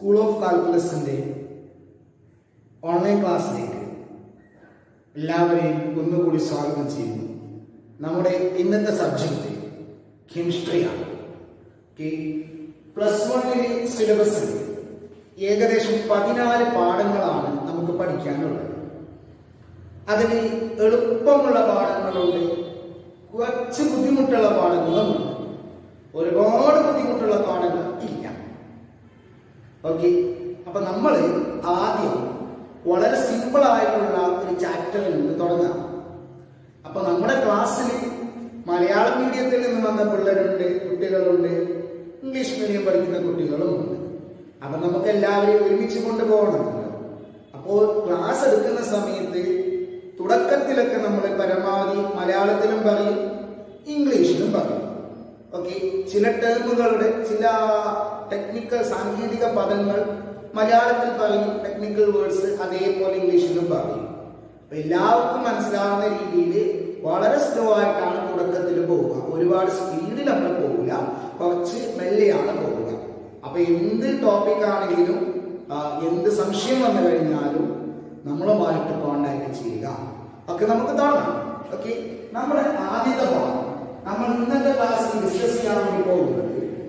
School of കാൽക്കുലസിന്റെ online ക്ലാസ്സിലേക്ക് എല്ലാവരെയും ഒന്നുകൂടി സ്വാഗതം ചെയ്യുന്നു നമ്മുടെ ഇന്നത്തെ സബ്ജക്റ്റ് കെമിസ്ട്രിയാണ് പ്ലസ് വണ്ണിലെ സിലബസിൽ ഏകദേശം പതിനാല് പാഠങ്ങളാണ് നമുക്ക് പഠിക്കാനുള്ളത് അതിൽ എളുപ്പമുള്ള പാഠങ്ങളുണ്ട് കുറച്ച് ബുദ്ധിമുട്ടുള്ള പാഠങ്ങളുമുണ്ട് ഒരുപാട് ബുദ്ധിമുട്ടുള്ള പാഠങ്ങൾ ഇല്ല ഓക്കെ അപ്പൊ നമ്മൾ ആദ്യം വളരെ സിമ്പിൾ ആയിട്ടുള്ള ഒരു ചാപ്റ്ററിൽ നിന്ന് തുടങ്ങാം അപ്പൊ നമ്മുടെ ക്ലാസ്സിൽ മലയാളം മീഡിയത്തിൽ നിന്ന് വന്ന പിള്ളേരുണ്ട് കുട്ടികളുണ്ട് ഇംഗ്ലീഷ് മീഡിയം പഠിക്കുന്ന കുട്ടികളും ഉണ്ട് അപ്പൊ നമുക്ക് എല്ലാവരെയും ഒരുമിച്ച് കൊണ്ടുപോകണമല്ലോ അപ്പോൾ ക്ലാസ് എടുക്കുന്ന സമയത്ത് തുടക്കത്തിലൊക്കെ നമ്മൾ പരമാവധി മലയാളത്തിലും പറയും ഇംഗ്ലീഷിലും പറയും ഓക്കെ ചില ടേമുകളുടെ ചില ടെക്നിക്കൽ സാങ്കേതിക പദങ്ങൾ മലയാളത്തിൽ പറയും ടെക്നിക്കൽ വേർഡ്സ് അതേപോലെ ഇംഗ്ലീഷിലും പറയും അപ്പൊ എല്ലാവർക്കും മനസ്സിലാവുന്ന രീതിയിൽ വളരെ സ്ലോ ആയിട്ടാണ് തുടക്കത്തിൽ പോവുക ഒരുപാട് സ്പീഡിൽ നമ്മൾ പോകില്ല കുറച്ച് മെല്ലെയാണ് പോവുക അപ്പൊ എന്ത് ടോപ്പിക് ആണെങ്കിലും ആ, എന്ത് സംശയം വന്നു കഴിഞ്ഞാലും നമ്മളുമായിട്ട് കോണ്ടാക്ട് ചെയ്യുക ഓക്കെ നമുക്ക് തുടങ്ങാം ഓക്കെ നമ്മുടെ ആദ്യത്തെ പാഠം നമ്മൾ ഇന്നത്തെ ക്ലാസ്സിൽ ഡിസ്കസ് ചെയ്യാൻ വേണ്ടി പോകുന്നത്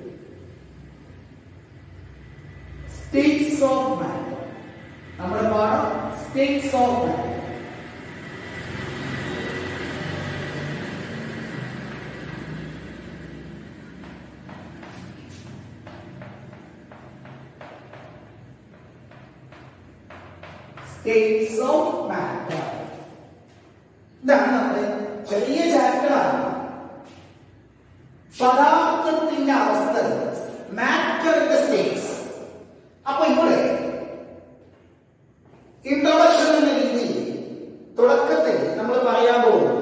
സ്റ്റേറ്റ്സ് ഓഫ് മാറ്റർ നമ്മുടെ പാഠം states of matter states of matter ഇതാണ് നമ്മുടെ ചെറിയ ചാപ്റ്ററാണ് പദാർത്ഥത്തിന്റെ അവസ്ഥ മാറ്ററിന്റെ സ്റ്റേറ്റ്സ് അപ്പൊ ഇവിടെ ഇൻട്രൊഡക്ഷൻ എന്ന രീതിയിൽ തുടക്കത്തിൽ നമ്മൾ പറയാൻ പോകുന്നത്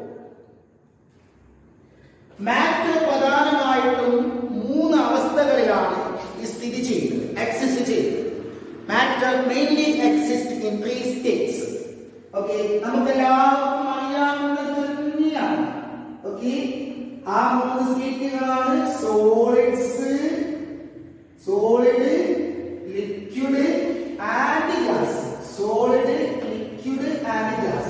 മാറ്റർ പ്രധാനമായിട്ടും മൂന്ന് അവസ്ഥകളിലാണ് ഈ സ്ഥിതി ചെയ്യുന്നത് എക്സിസ്റ്റ് ചെയ്യുന്നത് matter mainly exist in three states okay നമുക്ക് എല്ലാവർക്കും അറിയാവുന്നത് തന്നെയാണ് ഓക്കെ ആ മൂന്ന് സ്റ്റേറ്റുകളാണ് solids solid liquid and gas solid liquid and gas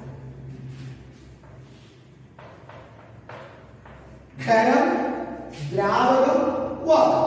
ഖരം ദ്രാവകം വാതകം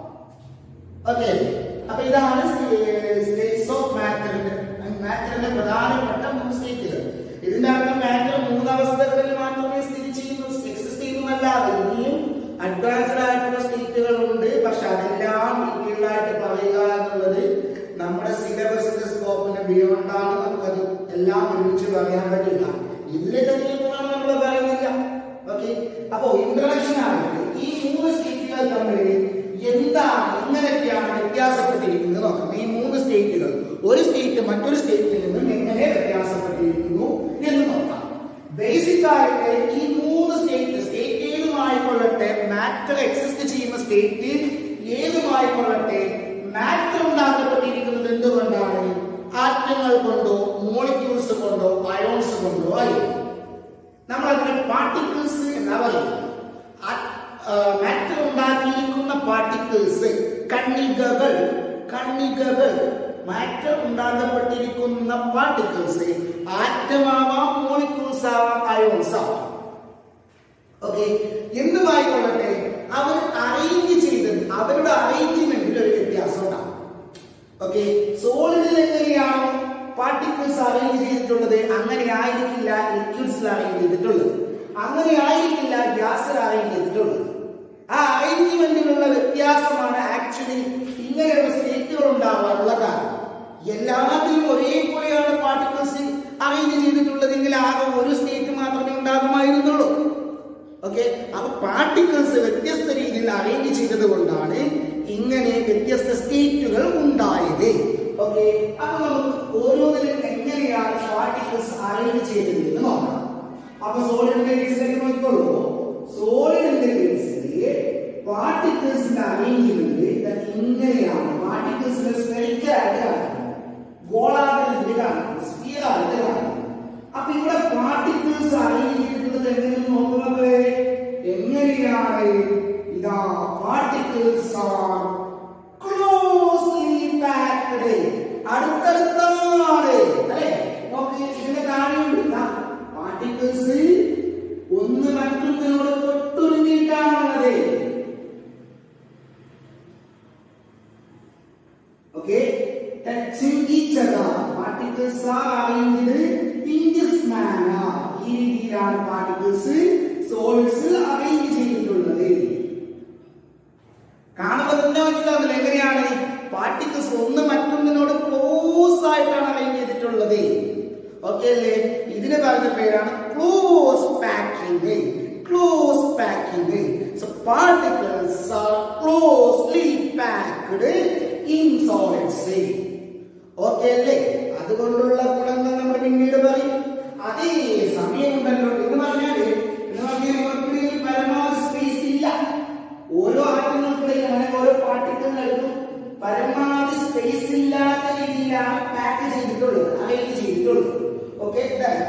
ഓക്കെ അപ്പൊ ഇതാണ് സ്റ്റേറ്റ്സ് ഓഫ് മാറ്ററിന്റെ മാറ്ററിന്റെ പ്രധാനപ്പെട്ട മൂന്ന് സ്റ്റേറ്റുകൾ ഇതിന്റെ അർത്ഥം മാറ്റർ മൂന്നവസ്ഥകളിൽ മാത്രമേ സ്ഥിതി ചെയ്യുന്നു എക്സിസ്റ്റ് ചെയ്യുന്നതല്ലാതെ ഇനിയും അഡ്വാൻസ്ഡ് ആയിട്ടുള്ള സ്റ്റേറ്റുകൾ ഉണ്ട് പക്ഷെ അതെല്ലാം ഡീറ്റെയിൽ ആയിട്ട് പറയുക എന്നുള്ളത് നമ്മുടെ സിലബസിന്റെ സ്കോപ്പിന് ബിയോണ്ട് ആണ് നമുക്കത് എല്ലാം ഒരുമിച്ച് പറയാൻ പറ്റില്ല ഇതിലെ തന്നെ നമ്മൾ പറയുന്നില്ല ഓക്കെ അപ്പോ ഇൻട്രഡക്ഷൻ ആയിട്ട് ഈ മൂന്ന് സ്റ്റേറ്റുകൾ തമ്മിൽ എന്താണ് എങ്ങനെയൊക്കെയാണ് വ്യത്യാസപ്പെട്ടിരിക്കുന്നത് നോക്കാം ഈ മൂന്ന് സ്റ്റേറ്റുകൾ ഒരു സ്റ്റേറ്റ് മറ്റൊരു സ്റ്റേറ്റിൽ നിന്നും എങ്ങനെ വ്യത്യാസപ്പെട്ടിരിക്കുന്നു എന്ന് നോക്കാം ബേസിക് ആയിട്ട് ഈ മൂന്ന് സ്റ്റേറ്റ് സ്റ്റേറ്റ് ഏതുമായിക്കൊള്ളട്ടെ മാറ്റർ എക്സിസ്റ്റ് ചെയ്യുന്ന സ്റ്റേറ്റ് ഏതുമായിക്കൊള്ളട്ടെ മാറ്റർ ഉണ്ടാക്കപ്പെട്ടിരിക്കുന്നത് എന്തുകൊണ്ടാണ് ആറ്റങ്ങൾ കൊണ്ടോ മോളിക്യൂൾസ് കൊണ്ടോ അയോൺസ് കൊണ്ടോ ആയിരിക്കും നമ്മൾ അതിനെ പാർട്ടിക്കിൾസ് എന്നാ പറയുന്നത് മാറ്റർ ഉണ്ടാക്കിയിരിക്കുന്ന പാർട്ടിക്കിൾസ് കണികകൾ കണികകൾ മാറ്റർ ഉണ്ടാക്കപ്പെട്ടിരിക്കുന്ന പാർട്ടിക്കിൾസ് ആറ്റമാവാം മോളിക്യൂൾസ് ആവാം അയോൺസ് ആവാം ഓക്കെ എന്തുമായിക്കൊള്ളട്ടെ അവർ അറേഞ്ച് ചെയ്തത് അവരുടെ അറേഞ്ച്മെന്റിൽ ഒരു വ്യത്യാസം ഉണ്ടാവും ഓക്കെ സോളിഡിൽ എങ്ങനെയാണോ പാർട്ടിക്കിൾസ് അറേഞ്ച് ചെയ്തിട്ടുള്ളത് അങ്ങനെ ആയിരിക്കില്ല ലിക്വിഡ്സിൽ അറേഞ്ച് ചെയ്തിട്ടുള്ളത് അങ്ങനെ ആയിരിക്കില്ല ഗ്യാസിൽ അറേഞ്ച് ചെയ്തിട്ടുള്ളത് ആ അറേഞ്ച്മെന്റിലുള്ള വ്യത്യാസമാണ് ആക്ച്വലി ഇങ്ങനെയുള്ള സ്റ്റേറ്റുകൾ ഉണ്ടാവാനുള്ള കാരണം എല്ലാത്തിലും ഒരേപോലെയാണ് പാർട്ടിക്കിൾസ് അറേഞ്ച് ചെയ്തിട്ടുള്ളതെങ്കിൽ ആകെ ഒരു സ്റ്റേറ്റ് മാത്രമേ ഉണ്ടാകുമായിരുന്നുള്ളൂ ഓക്കെ അപ്പൊ പാർട്ടിക്കിൾസ് വ്യത്യസ്ത രീതിയിൽ അറേഞ്ച് ചെയ്തത് കൊണ്ടാണ് ഇങ്ങനെ വ്യത്യസ്ത സ്റ്റേറ്റുകൾ ഉണ്ടായത് ഓക്കെ അപ്പൊ നമുക്ക് ഓരോന്നിലും എങ്ങനെയാണ് പാർട്ടിക്കിൾസ് അറേഞ്ച് ചെയ്തത് എന്ന് നോക്കാം അപ്പൊ സോളിഡിന്റെ കേസിലേക്ക് നോക്കിക്കോളൂ സോളിഡിന്റെ കേസിൽ പാർട്ടിക്കിൾസിന്റെ അറേഞ്ച്മെന്റ് ഇങ്ങനെയാണ് പാർട്ടിക്കിൾസിന്റെ സ്പെരിക്കൽ ആയിട്ട് കാണിക്കുന്നത് ഗോളാകൃതിയിൽ കാണിക്കുന്നത് സ്ഫിയർ ആയിട്ട് കാണിക്കുന്നത് അപ്പൊ ഇവിടെ പാർട്ടിക്കിൾസ് അറേഞ്ച് ചെയ്തിട്ടുള്ളത് എങ്ങനെയെന്ന് നോക്കുന്നത് എങ്ങനെയാണ് ഇതാ particles are closely particles are arranged in this manner ഈ രീതിയിലാണ് പാർട്ടിക്കിൾസ് സോളിഡ്സ് അറേഞ്ച് ചെയ്തിട്ടുള്ളത് കാണുമ്പോൾ തന്നെ മനസ്സിലാവുന്നില്ല എങ്ങനെയാണ് പാർട്ടിക്കിൾസ് ഒന്ന് മറ്റൊന്നിനോട് ക്ലോസ് ആയിട്ടാണ് അറേഞ്ച് ചെയ്തിട്ടുള്ളത് ഓക്കെ അല്ലേ ഇതിന് പറയുന്ന പേരാണ് close packing close packing so particles are closely packed in solids okay അല്ലേ അതുകൊണ്ടുള്ള ഗുണങ്ങൾ നമ്മൾ പിന്നീട് പറയും അതേ സമയമുണ്ടല്ലോ എന്ന് പറഞ്ഞാല് എന്ന് പറഞ്ഞാൽ ഇവർക്കിടയിൽ പരമാവധി സ്പേസ് ഇല്ല ഓരോ ആറ്റങ്ങൾക്കിടയിൽ അങ്ങനെ ഓരോ പാർട്ടിക്കിളുകൾക്കും പരമാവധി സ്പേസ് ഇല്ലാത്ത രീതിയിലാണ് പാക്ക് ചെയ്തിട്ടുള്ളത് അറേഞ്ച് ചെയ്തിട്ടുള്ളത് ഓക്കെ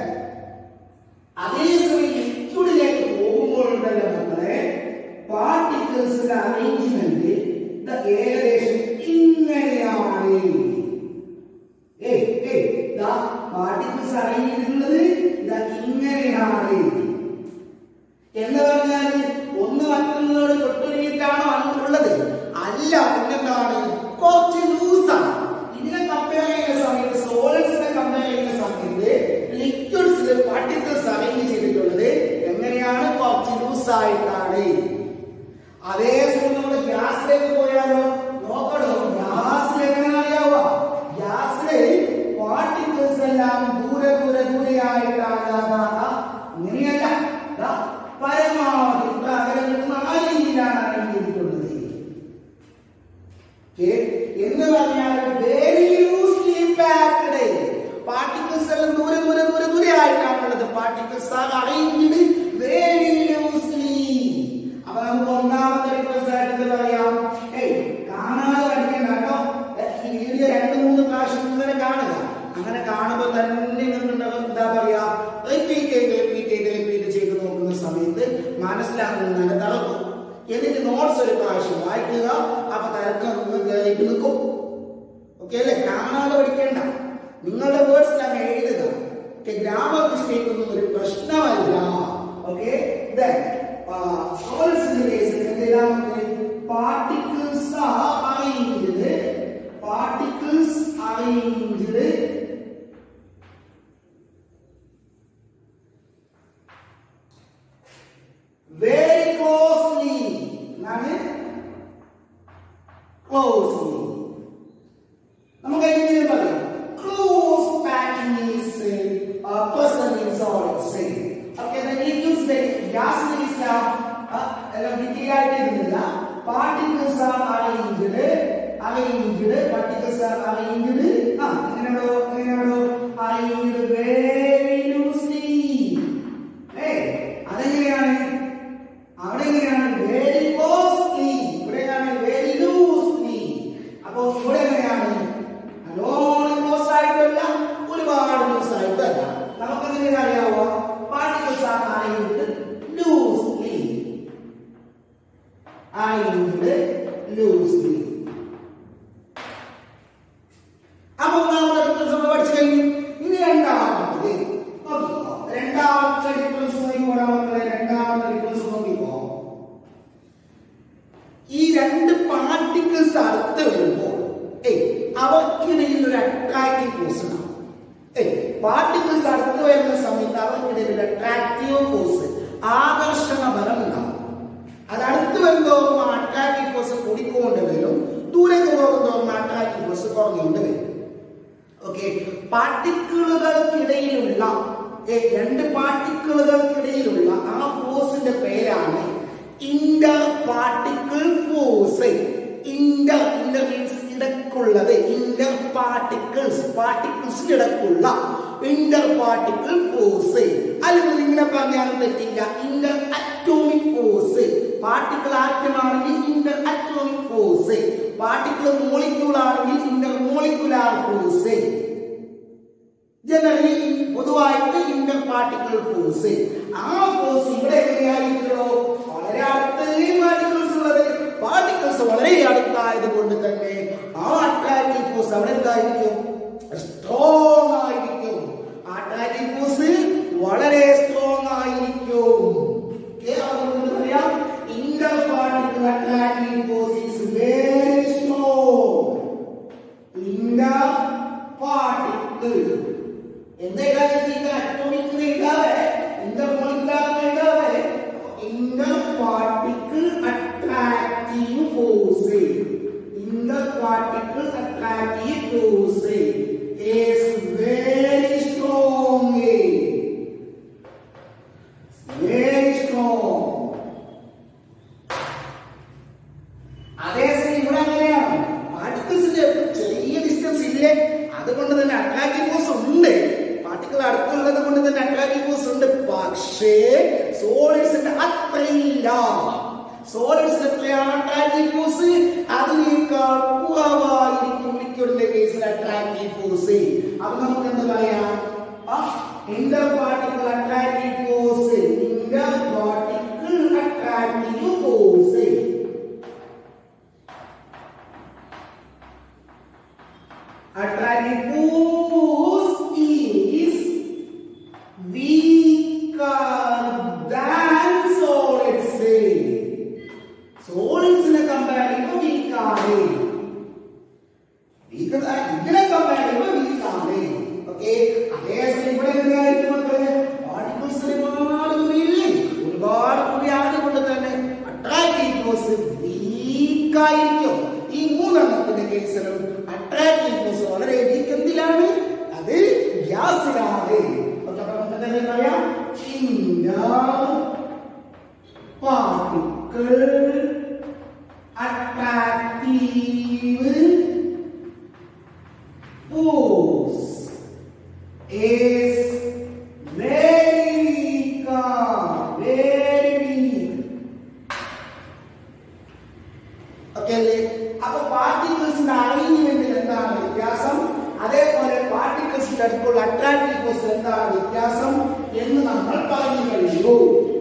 അതേസമയം ലിക്വിഡിലേക്ക് പോകുമ്പോഴുണ്ടല്ലോ നമ്മളെ പാർട്ടിക്കിൾസിന്റെ അറേഞ്ച്മെന്റ് ഏകദേശം ഇങ്ങനെയാണ് ഏയ് ഏയ് ദാ പാർട്ടിക്കിൾസ് അറേഞ്ച് ചെയ്തിട്ടുള്ളത് ഇതാ ഇങ്ങനെയാണ് എന്ന് പറഞ്ഞാൽ ഒന്ന് മറ്റൊന്നിനോട് തൊട്ടുകഴിഞ്ഞിട്ടാണോ ഉള്ളത് അല്ല പിന്നെന്താണ് കുറച്ച് ലൂസാണ് ഇതിനെ കമ്പയർ ചെയ്യുന്ന സമയത്ത് സോളിഡ്സിനെ കമ്പയർ ചെയ്യുന്ന സമയത്ത് ലിക്വിഡ്സിൽ പാർട്ടിക്കിൾസ് അറേഞ്ച് ചെയ്തിട്ടുള്ളത് എങ്ങനെയാണ് കുറച്ച് ലൂസ് ആയിട്ടാണ് അതേ സമയം നമ്മൾ ഗ്യാസിലേക്ക് പോയാലോ നോക്കണോ ഗ്യാസിൽ എങ്ങനെ അറിയാവുക ഗ്യാസില് പാർട്ടിക്കിൾസ് എല്ലാം ദൂരെ ദൂരെ ദൂരെ ആയിട്ടാണ് ഇങ്ങനെയല്ല ദാ പരമാവധി ഇവിടെ അകലങ്ങൾ ആ രീതിയിലാണ് അറേഞ്ച് ചെയ്തിട്ടുള്ളത് Okay? എന്ന് പറഞ്ഞാൽ വെരി ലൂസ്ലി പാക്ഡ് പാർട്ടിക്കിൾസ് എല്ലാം ദൂരെ ദൂരെ ദൂരെ ദൂരെ ആയിട്ടാണുള്ളത് particles are arranged very loosely അപ്പൊ നമുക്ക് ഒന്നാമത്തെ ഡിഫറൻസ് ആയിട്ട് എന്ത് പറയാം ഏയ് കാണാതെ പഠിക്കണ്ട കേട്ടോ ഈ വീഡിയോ രണ്ട് മൂന്ന് പ്രാവശ്യം ഇങ്ങനെ കാണുക അങ്ങനെ കാണുമ്പോൾ തന്നെ നിങ്ങൾക്ക് എന്താ പറയാ റിപ്പീറ്റ് ചെയ്ത് റിപ്പീറ്റ് ചെയ്ത് റിപ്പീറ്റ് ചെയ്ത് നോക്കുന്ന സമയത്ത് മനസ്സിലാകുന്നതിനെ തളർക്കും എന്നിട്ട് നോട്ട്സ് ഒരു പ്രാവശ്യം വായിക്കുക അപ്പൊ തലക്കം ഒന്ന് കയറിയിട്ട് നിൽക്കും ഓക്കെ അല്ലേ കാണാതെ പഠിക്കേണ്ട നിങ്ങളുടെ വേർഡ്സ് അങ്ങ് എഴുതുക ഓക്കെ ഗ്രാമർ മിസ്റ്റേക്ക് ഒന്നും ഒരു പ്രശ്നമല്ല okay particles are arranged particles arranged very closely എന്നാണ് closely നമുക്ക് എങ്ങനെ പറയാം close packing is present in solids okay the liquids that gas is എല്ലാം ഡീറ്റെയിൽ ആയിട്ട് ഇരുന്നില്ല particles are arranged arranged particles are arranged ആ എങ്ങനെയാണോ എങ്ങനെയാണോ അറേഞ്ച്ഡ് വെരി ലൂസ്ലി ഏയ് അതെങ്ങനെയാണ് അവിടെ എങ്ങനെയാണ് വെരി ക്ലോസ്ലി ഇവിടെയാണ് വെരി ലൂസ്ലി അപ്പോ ഇവിടെ എങ്ങനെയാണ് നല്ലോണം ക്ലോസ് ആയിട്ടല്ല ഒരുപാട് ലൂസ് ആയിട്ടല്ല നമുക്ക് എങ്ങനെ അറിയാവോ particles are arranged loosely arranged loosely അപ്പൊ ഒന്നാമത്തെ ഡിഫറൻസ് നമ്മൾ പഠിച്ചു കഴിഞ്ഞു ഇനി രണ്ടാമത്തത് നോക്കിക്കോ രണ്ടാമത്തെ ഡിഫറൻസ് നോക്കിക്കോ മക്കളെ രണ്ടാമത്തെ ഡിഫറൻസ് നോക്കിക്കോ ഈ രണ്ട് പാർട്ടിക്കിൾസ് അടുത്ത് വരുമ്പോൾ ഏയ് അവർക്കിടയിൽ ഒരു അട്രാക്റ്റീവ് ഫോഴ്സ് ഉണ്ടാവും ഏയ് പാർട്ടിക്കിൾസ് അടുത്ത് വരുന്ന സമയത്ത് അവർക്കിടയിൽ ഒരു അട്രാക്റ്റീവ് ഫോഴ്സ് ആകർഷണ ബലം ഉണ്ടാവും അത് അടുത്ത് വരുന്നതോറും ആ അട്രാക്റ്റീവ് ഫോഴ്സ് കൂടിക്കൊണ്ട് വരും ദൂരേക്ക് പോകുന്നതോറും അട്രാക്റ്റീവ് ഫോഴ്സ് കുറഞ്ഞുകൊണ്ട് വരും ഓക്കെ പാർട്ടിക്കിളുകൾക്കിടയിലുള്ള ഏ, രണ്ട് പാർട്ടിക്കിളുകൾക്കിടയിലുള്ള ആ ഫോഴ്സിന്റെ പേരാണ് inter particle force inter inter means ഇടക്കുള്ളത് ഇന്റർ പാർട്ടിക്കിൾസ് പാർട്ടിക്കിൾസിന് ഇടക്കുള്ള ഇന്റർ പാർട്ടിക്കിൾ ഫോഴ്സ് അല്ലെങ്കിൽ ഇങ്ങനെ പറഞ്ഞാൽ തെറ്റില്ല ഇന്റർ അറ്റോമിക് ഫോഴ്സ് പാർട്ടിക്കിൾ ആറ്റമാണെങ്കിൽ inter atomic force particle molecule ആണെങ്കിൽ ഇന്റർ മോളിക്കുലാർ ഫോഴ്സ് ജനറലി പൊതുവായിട്ട് ഇന്റർ പാർട്ടിക്കിൾ ഫോഴ്സ് ആ ഫോഴ്സ് ഇവിടെ എങ്ങനെയായിരിക്കണോ വളരെ അടുത്ത് പാർട്ടിക്കിൾസ് ഉള്ളത് പാർട്ടിക്കിൾസ് വളരെ അടുത്തായത് കൊണ്ട് തന്നെ ആ അട്രാക്റ്റീവ് ഫോഴ്സ് അവിടെ എന്തായിരിക്കും സ്ട്രോങ് ആയിരിക്കും ആ അട്രാക്റ്റീവ് ഫോഴ്സ് വളരെ സ്ട്രോങ് ആയിരിക്കും Okay, അതുകൊണ്ട് പറയാം inter particle attractive force is very strong inter particle force in the particle attractive force is very strong very strong അതേസമയം ഇവിടെ അങ്ങനെയാണ് പാർട്ടിക്കിൾസിന്റെ ചെറിയ ഡിസ്റ്റൻസ് ഇല്ലേ അതുകൊണ്ട് തന്നെ അട്രാക്റ്റീവ് ഫോഴ്സ് ഉണ്ട് പാർട്ടിക്കിൾ അടുത്തുള്ളത് കൊണ്ട് തന്നെ അട്രാക്റ്റീവ് ഫോഴ്സ് ഉണ്ട് പക്ഷേ സോളിഡ്സിന്റെ അത്രയില്ല സോളിഡ്സിന് എത്രയാണ് അട്രാക്റ്റീവ് ഫോഴ്സ് അതിനേക്കാൾ കുറവായിരിക്കും ലിക്വിഡിന്റെ കേസിൽ അട്രാക്റ്റീവ് ഫോഴ്സ് അപ്പൊ നമുക്ക് എന്താ പറയാം inter particle attractive force inter particle attractive force attractive force is weaker than solids. സോളിഡ്സിനെ കമ്പയർ ചെയ്യുമ്പോൾ വീക്കാണ് വീക്ക് ഇതിനെ കമ്പയർ ചെയ്യുമ്പോൾ വീക്കാണ് ഓക്കെ അതേസമയം ഇവിടെ എന്തായിരിക്കും മക്കളെ പാർട്ടിക്കിൾസ് ഒരുപാട് കൂടിയില്ലേ ഒരുപാട് കൂടി ആയതുകൊണ്ട് തന്നെ അട്രാക്റ്റീവ് ഫോഴ്സ് വീക്കായിരിക്കും ഈ മൂന്നെണ്ണത്തിന്റെ കേസിലും അട്രാക്റ്റീവ് ഫോഴ്സ് വളരെ വീക്ക് എന്തിലാണ് അത് ഗ്യാസിലാണ് ഓക്കെ അപ്പൊ നമുക്ക് തന്നെ പറയാം particle attractive force is very weak, very weak. Okay അല്ലേ അപ്പൊ പാർട്ടിക്കിൾസിന്റെ അറേഞ്ച്മെന്റിൽ എന്താണ് വ്യത്യാസം അതേപോലെ പാർട്ടിക്കിൾസിന്റെ അടുത്തുള്ള അട്രാക്റ്റീവ് ഫോഴ്സ് എന്താണ് വ്യത്യാസം എന്ന് നമ്മൾ പറഞ്ഞു കഴിഞ്ഞു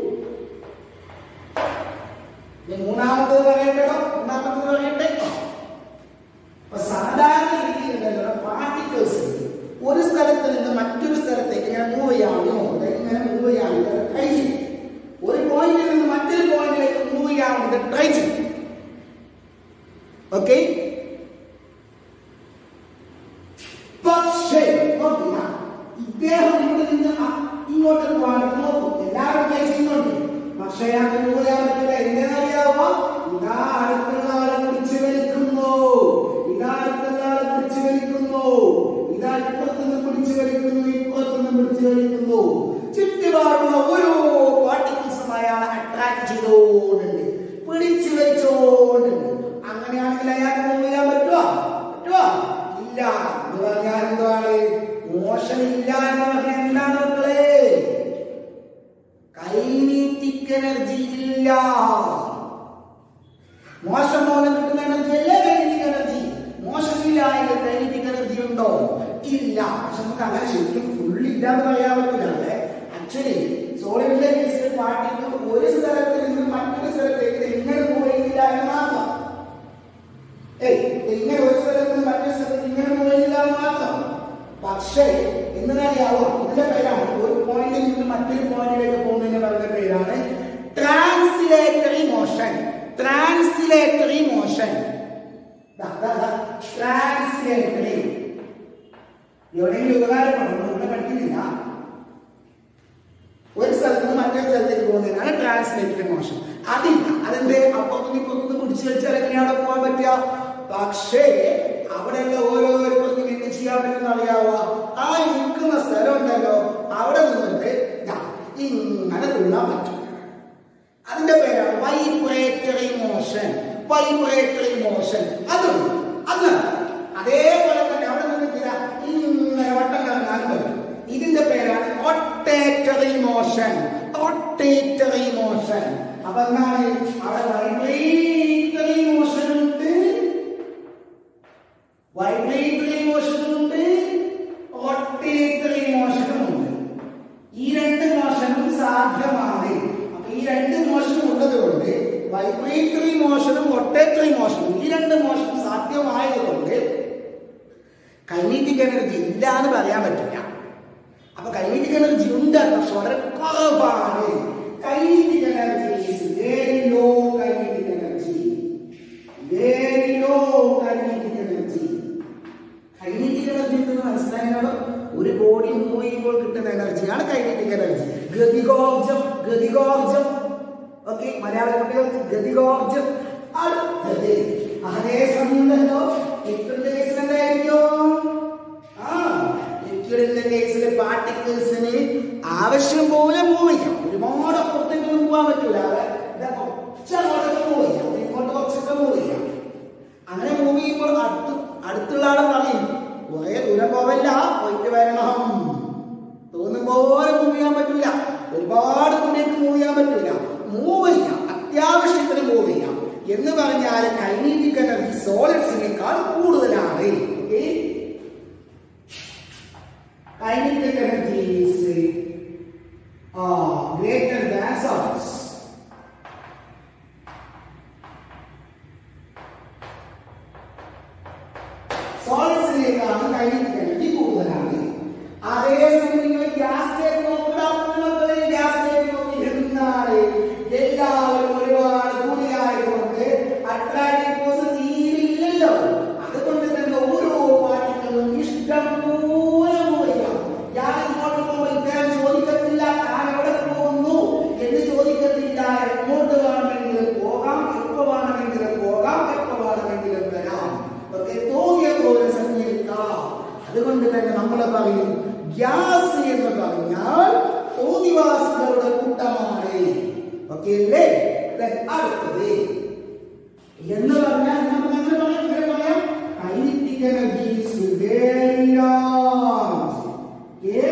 ഇനി മൂന്നാമത്തത് പറയേണ്ടതോ മൂന്നാമത്തത് പറയട്ടെ അപ്പൊ സാധാരണ രീതിയിലുണ്ടല്ലോ പാർട്ടിക്കിൾസ് ഒരു സ്ഥലത്ത് നിന്ന് മറ്റൊരു സ്ഥലത്തേക്ക് ഇങ്ങനെ മൂവ് ചെയ്യാമോ ഇങ്ങനെ മൂവ് ചെയ്യാൻ ട്രൈ ചെയ്യും ഒരു പോയിന്റിൽ നിന്ന് മറ്റൊരു പോയിന്റിലേക്ക് മൂവ് ചെയ്യാൻ വേണ്ടി ട്രൈ ചെയ്യും ഓക്കെ പക്ഷേ നോക്കുക ഇദ്ദേഹം ഇവിടെ നിന്ന് അ- ഇങ്ങോട്ട് പോകാൻ നോക്കും എല്ലാവരും ട്രൈ ചെയ്യുന്നുണ്ട് പക്ഷേ അങ്ങനെ മൂവ് ചെയ്യാൻ പറ്റില്ല എന്തിനറിയാവോ ഇതാ അടുത്തുള്ള ആളെ പിടിച്ചു വലിക്കുന്നു ഇതാ അടുത്തുള്ള ആളെ പിടിച്ചു വലിക്കുന്നു ഇതാ ഇപ്പുറത്തുനിന്ന് പിടിച്ചു വലിക്കുന്നു ഇപ്പുറത്തുനിന്ന് പിടിച്ചു വലിക്കുന്നു ചുറ്റുപാടുള്ള ഓരോ പാർട്ടിക്കിൾസും അയാളെ അട്രാക്ട് ചെയ്തോണ്ടുണ്ട് പിടിച്ചു വലിച്ചോണ്ടുണ്ട് അങ്ങനെയാണെങ്കിൽ അയാൾക്ക് മൂവ് ചെയ്യാൻ പറ്റുമോ പറ്റുമോ ഇല്ല എന്ന് പറഞ്ഞാൽ എന്താണ് മോശമില്ല എന്ന് പറഞ്ഞാൽ എന്താണ് മക്കളെ കൈനീറ്റിക് എനർജി ഇല്ല മോശം മൂലം കിട്ടുന്ന എനർജി അല്ലേ കൈനീറ്റിക് എനർജി മോശമില്ല എങ്കിൽ കൈനീറ്റിക് എനർജി ഉണ്ടോ ഇല്ല പക്ഷെ നമുക്ക് അങ്ങനെ ശരിക്കും ഫുൾ ഇല്ല എന്ന് പറയാൻ പറ്റില്ല ആക്ച്വലി സോളിഡിന്റെ കേസിൽ പാർട്ടികൾ ഒരു സ്ഥലത്ത് നിന്ന് മറ്റൊരു സ്ഥലത്തേക്ക് എങ്ങനെ പോയില്ല എന്ന് മാത്രം ഏയ് ഇങ്ങനെ ഒരു സ്ഥലത്ത് നിന്ന് മറ്റൊരു സ്ഥലത്ത് ഇങ്ങനെ പോയില്ല എന്ന് മാത്രം പക്ഷേ എന്നറിയാവോ ഇതിന്റെ പേരാണ് ഒരു പോയിന്റിൽ നിന്ന് മറ്റൊരു പോയിന്റിലേക്ക് പോകുന്നതിന് പറയുന്ന പേരാണ് translatory motion translatory motion translatory എവിടെയെങ്കിലും ഉപകാരപ്പെടുന്നു ഇവിടെ പഠിക്കുന്നില്ല ഒരു സ്ഥലത്ത് നിന്ന് മറ്റൊരു സ്ഥലത്തേക്ക് പോകുന്നതിനാണ് ട്രാൻസ്ലേറ്ററി മോഷൻ അതില്ല അതെന്ത് അപ്പുറത്തുനിന്ന് ഇപ്പുറത്തുനിന്ന് പിടിച്ചു വെച്ചാൽ എങ്ങനെയാണ് പറ്റുക പറ്റുക പക്ഷേ അവിടെയുള്ള ഓരോരുത്തർക്കും എന്ത് ചെയ്യാൻ പറ്റുന്ന അറിയാവോ ആ നിൽക്കുന്ന സ്ഥലം ഉണ്ടല്ലോ അവിടെ നിന്നിട്ട് ദാ ഇങ്ങനെ തുള്ളാൻ പറ്റും അതിന്റെ പേരാണ് വൈബ്രേറ്ററി മോഷൻ വൈബ്രേറ്ററി മോഷൻ അതും അത് അതേപോലെ തന്നെ അവിടെ നിന്നിട്ടില്ല ഇങ്ങനെ വട്ടം കറങ്ങാൻ പറ്റും ഇതിന്റെ പേരാണ് റൊട്ടേറ്ററി മോഷൻ റൊട്ടേറ്ററി മോഷൻ അപ്പൊ എന്താണ് അവിടെ വൈബ്രേറ്ററി മോഷൻ ഉണ്ട് വൈബ്രേറ്ററി മോഷനും ഉണ്ട് റൊട്ടേറ്ററി മോഷനും ഉണ്ട് ഈ രണ്ട് മോഷനും സാധ്യമാണ് അപ്പൊ ഈ രണ്ട് മോഷനും ഉള്ളത് കൊണ്ട് വൈബ്രേറ്ററി മോഷനും റൊട്ടേറ്ററി മോഷനും ഈ രണ്ട് മോഷനും സാധ്യമായതുകൊണ്ട് കൈനീറ്റിക് എനർജി ഇല്ല എന്ന് പറയാൻ പറ്റില്ല അപ്പൊ കൈനീറ്റിക് എനർജി ഉണ്ട് പക്ഷെ വളരെ കുറവാണ് kinetic energy very low kinetic energy very low kinetic energy kinetic energy എന്ന് മനസ്സിലായാലോ ഒരു ബോഡി മൂവ് ചെയ്യുമ്പോൾ കിട്ടുന്ന എനർജിയാണ് കൈനറ്റിക് എനർജി ഗതികോർജം ഗതികോർജം ഓക്കെ മലയാള കുട്ടികൾക്ക് ഗതികോർജം അടുത്തത് അതേ സമയമുണ്ടല്ലോ ലിക്വിഡിന്റെ കേസിൽ എന്തായിരിക്കും ആ ലിക്വിഡിന്റെ കേസിൽ പാർട്ടിക്കിൾസിന് ആവശ്യം പോലെ മൂവ് ചെയ്യാം ഒരുപാട് അപ്പുറത്തേക്കൊന്നും പോകാൻ പറ്റൂല ഇതാ കുറച്ച് അങ്ങോട്ടൊക്കെ മൂവ് ചെയ്യാം ഇങ്ങോട്ട് കുറച്ചൊക്കെ മൂവ് ചെയ്യാം അങ്ങനെ മൂവ് ചെയ്യുമ്പോൾ അടുത്ത് അടുത്തുള്ള ആളെ പറയും കുറെ ദൂരം പോവല്ല പോയിട്ട് വരണം തോന്നും പോലെ മൂവ് ചെയ്യാൻ പറ്റില്ല ഒരുപാട് ദൂരേക്ക് മൂവ് ചെയ്യാൻ പറ്റില്ല മൂവ് ചെയ്യാം അത്യാവശ്യത്തിന് മൂവ് ചെയ്യാം എന്ന് പറഞ്ഞാൽ കൈനീറ്റിക് എനർജി സോളിഡ്സിനേക്കാൾ കൂടുതലാണ് okay kinetic energy is uh, greater than solids. സോളിഡ്സിനേക്കാണ് കൈനറ്റിക് എനർജി കൂടുതലാണ് അതേസമയം നിങ്ങൾ ഗ്യാസിലേക്ക് നോക്കുക ഗ്യാസിലേക്ക് നോക്കി എന്താണ് എല്ലാവരും ഒരുപാട് കൂടിയായതുകൊണ്ട് അട്രാക്റ്റീവ് ഫോഴ്സ് തീരില്ലല്ലോ അതുകൊണ്ട് തന്നെ ഓരോ പാർട്ടികളും ഇഷ്ടം പോലെ പോവുക ഞാൻ ഇങ്ങോട്ട് പോകുമ്പോൾ ഇദ്ദേഹം ചോദിക്കത്തില്ല ഞാൻ എവിടെ പോകുന്നു എന്ന് ചോദിക്കത്തില്ല എങ്ങോട്ട് വേണമെങ്കിലും പോകാം എപ്പോ വേണമെങ്കിലും പോകാം എപ്പോ വേണമെങ്കിലും വരാം ഒക്കെ തോന്നിയ പോലെ സഞ്ചരിക്കാം അതുകൊണ്ട് തന്നെ നമ്മൾ പറയും ഗ്യാസ് എന്ന് പറഞ്ഞാൽ തോന്നിവാസികളുടെ കൂട്ടമാണ് ഓക്കെ അല്ലേ Then അടുത്തത് എന്ന് പറഞ്ഞാൽ നമുക്ക് അങ്ങനെ പറയാം ഇങ്ങനെ പറയാം kinetic energy is very large okay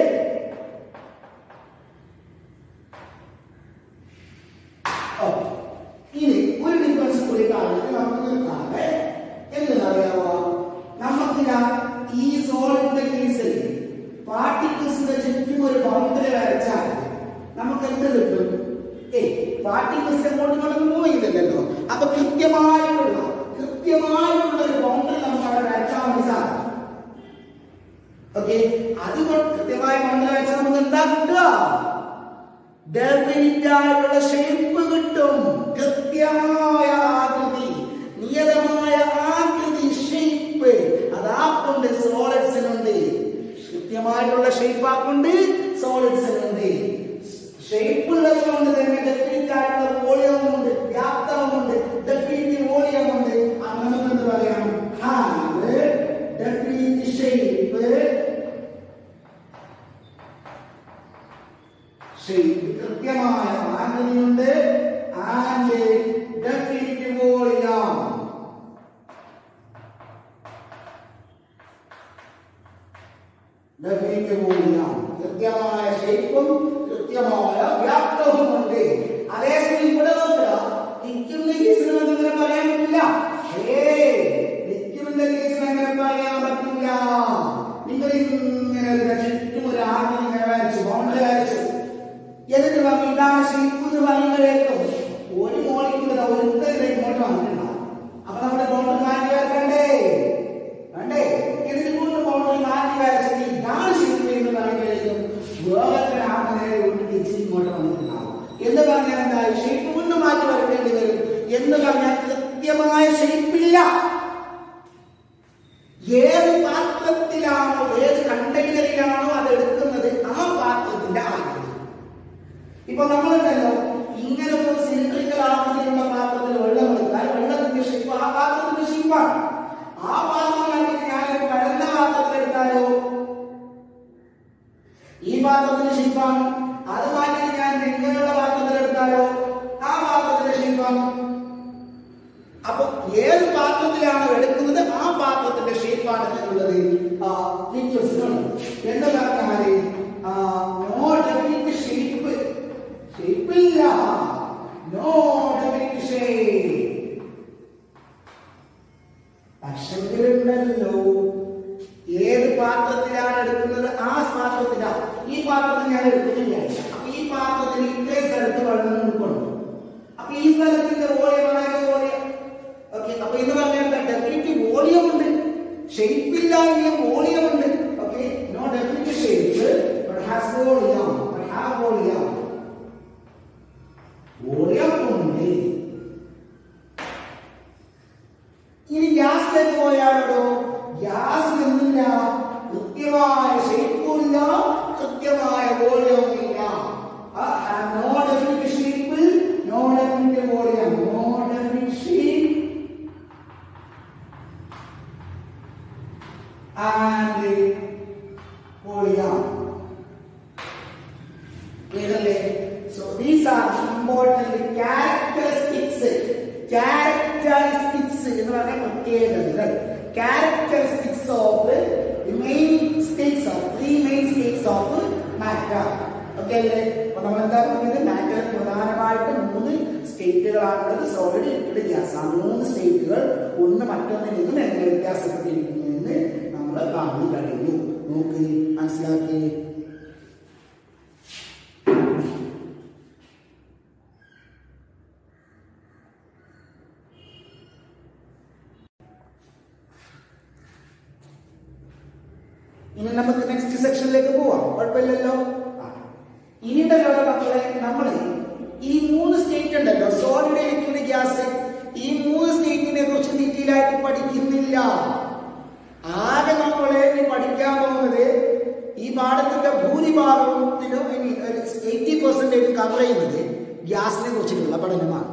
Okay. ഇനി ഒരു ഡിഫറൻസ് കൂടി കാണിച്ച് നമുക്ക് നിർത്താതെ എന്നറിയാമോ നമുക്കിതാ ഈ സോളിന്റെ കേസിൽ പാർട്ടിക്കിൾസിന്റെ ചുറ്റും ഒരു ബൗണ്ടറി വരച്ചാൽ നമുക്ക് എന്ത് കിട്ടും ഏ പാർട്ടിക്കിൾസ് എങ്ങോട്ട് ഇങ്ങോട്ട് മൂവ് ചെയ്യുന്നില്ലല്ലോ അപ്പൊ കൃത്യമായിട്ടുള്ള കൃത്യമായിട്ടുള്ള ഒരു ബൗണ്ടറി നമുക്ക് അവിടെ വരച്ചാൽ മതി സാർ ഓക്കെ അതുകൊണ്ട് കൃത്യമായ ബൗണ്ടറി വരച്ചാൽ നമുക്ക് എന്താ കിട്ടുക ഡെഫിനിറ്റ് ആയിട്ടുള്ള ഷേപ്പ് കിട്ടും കൃത്യമായ ആകൃതി നിയതമായ ആകൃതി ഷേപ്പ് അതാക്കൊണ്ട് സോളിഡ്സിനുണ്ട് കൃത്യമായിട്ടുള്ള ഷേപ്പ് ആക്കൊണ്ട് സോളിഡ്സിനുണ്ട് ഷേപ്പ് ഉള്ളത് കൊണ്ട് തന്നെ ഡെഫിനിറ്റ് ആയിട്ടുള്ള വോളിയമുണ്ട് വ്യാപ്തമുണ്ട് ഡെഫിനിറ്റ് വോളിയമുണ്ട് അങ്ങനെ എന്ത് പറയാം ഹാവ് ഡെഫിനിറ്റ് ഷേപ്പ് ഷേപ്പ് കൃത്യമായ ആകൃതിയുണ്ട് and definite volume definite volume കൃത്യമായ ഷേപ്പും കൃത്യമായ വ്യാപ്തവുമുണ്ട് അതേസമയം ഇവിടെ നോക്കുക ലിക്വിഡിന്റെ കേസിൽ നമുക്ക് ഇങ്ങനെ പറയാൻ പറ്റില്ല ഏ ലിക്വിഡിന്റെ കേസിൽ അങ്ങനെ പറയാൻ പറ്റില്ല നിങ്ങൾ ഇങ്ങനെ ഒരു ചുറ്റും ഒരു ആകൃതി ഇങ്ങനെ വരച്ചു ബൗണ്ടറി വരച്ചു എന്നിട്ട് പറഞ്ഞു ഇതാണ് ഷേപ്പ് എന്ന് പറയുമ്പോഴേക്കും ഒരു മോളിക്കൂടെ ഒരുത്തരുടെ ഇങ്ങോട്ട് വന്നിട്ടുണ്ടാവും അപ്പൊ നമ്മുടെ ബൗണ്ടറി മാറ്റി വരക്കണ്ടേ വേണ്ടേ എന്നിട്ട് കൊണ്ട് ബൗണ്ടറി മാറ്റി വരച്ചിട്ട് ഇതാണ് ഷേപ്പ് എന്ന് പറയുമ്പോഴേക്കും വേറെ ആകുന്നതിനെ കൊണ്ട് തിരിച്ച് ഇങ്ങോട്ട് വന്നിട്ടുണ്ടാവും എന്ന് പറഞ്ഞാൽ എന്താ ഷേപ്പ് കൊണ്ട് മാറ്റി വരക്കേണ്ടി വരും എന്ന് പറഞ്ഞാൽ കൃത്യമായ ഷേപ്പില്ല ഏത് പാത്രത്തിലാണോ ഏത് കണ്ടെയ്നറിലാണോ അത് എടുക്കുന്നത് ആ പാത്രത്തിന്റെ ആകൃതി ഇപ്പൊ നമ്മളുണ്ടല്ലോ ഇങ്ങനെ ഒരു സിലിണ്ടറിക്കൽ ആകൃതിയിലുള്ള പാത്രത്തിൽ വെള്ളം എടുത്താൽ വെള്ളത്തിന്റെ ഷേപ്പ് ആ പാത്രത്തിന്റെ ഷേപ്പാണ് ആ പാത്രം മാറ്റിയിട്ട് ഞാൻ ഒരു പഴന്ന പാത്രത്തിൽ എടുത്താലോ ഈ പാത്രത്തിന്റെ ഷേപ്പാണ് അത് മാറ്റിയിട്ട് ഞാൻ ഇങ്ങനെയുള്ള പാത്രത്തിൽ എടുത്താലോ ആ പാത്രത്തിന്റെ ഷേപ്പാണ് അപ്പൊ ഏത് പാത്രത്തിലാണോ എടുക്കുന്നത് ആ പാത്രത്തിന്റെ ഷേപ്പാണ് എന്നുള്ളത് എന്ന് പറഞ്ഞാല് നോ ഡെഫിനിറ്റ് ഷേപ്പ് ഷേപ്പില്ല നോ ഡെഫിനിറ്റ് ഷേപ്പ് പക്ഷെങ്കിലുണ്ടല്ലോ ഏത് പാത്രത്തിലാണ് എടുക്കുന്നത് ആ പാത്രത്തിലാണ് ഈ പാത്രത്തിൽ ഞാൻ എടുക്കുന്നില്ല അപ്പൊ ഈ പാത്രത്തിൽ ഇത്രയും സ്ഥലത്ത് വെള്ളം ഉൾക്കൊണ്ടു അപ്പൊ ഈ സ്ഥലത്തിന്റെ വോളിയമാണ് വോളിയം ഓക്കെ അപ്പൊ ഇത് പറഞ്ഞാൽ ഡെഫിനിറ്റ് വോളിയം ഉണ്ട് ഷേപ്പ് ഇല്ലായെങ്കിലും വോളിയം ഉണ്ട് okay no definite shape but has volume but have volume volume ഉണ്ട് ഇനി ഗ്യാസിലേക്ക് പോയാലോ ഗ്യാസ് എന്നില്ല കൃത്യമായ ഷേപ്പും ഇല്ല കൃത്യമായ വോളിയവും ഇല്ല no definite shape no definite volume no definite shape characteristics എന്ന് പറഞ്ഞ പ്രത്യേകതകൾ characteristics of main states of three main states of matter okay അല്ലേ അപ്പൊ നമ്മൾ എന്താ പറഞ്ഞത് മാറ്റർ പ്രധാനമായിട്ട് മൂന്ന് സ്റ്റേറ്റുകളാണുള്ളത് സോളിഡ് ലിക്വിഡ് ഗ്യാസ് ആ മൂന്ന് സ്റ്റേറ്റുകൾ ഒന്ന് മറ്റൊന്നിൽ നിന്നും എങ്ങനെ വ്യത്യാസപ്പെട്ടിരിക്കുന്നു എന്ന് നമ്മൾ പറഞ്ഞു കഴിഞ്ഞു നോക്ക് മനസ്സിലാക്കി ഇനി നമുക്ക് നെക്സ്റ്റ് സെക്ഷനിലേക്ക് പോവാം കുഴപ്പമില്ലല്ലോ ആ. ഇനിയുണ്ടല്ലോ മക്കളെ നമ്മൾ ഈ മൂന്ന് സ്റ്റേറ്റ് ഉണ്ടല്ലോ സോളിഡ് ലിക്വിഡ് ഗ്യാസ് ഈ മൂന്ന് സ്റ്റേറ്റിനെ കുറിച്ച് ഡീറ്റെയിൽ ആയിട്ട് പഠിക്കുന്നില്ല ആകെ നമ്മളെ ഇനി പഠിക്കാൻ പോകുന്നത് ഈ പാഠത്തിന്റെ ഭൂരിഭാഗത്തിലും എയ്റ്റി പെർസെന്റേജ് കവർ ചെയ്യുന്നത് ഗ്യാസിനെ കുറിച്ചിട്ടുള്ള പഠനമാണ്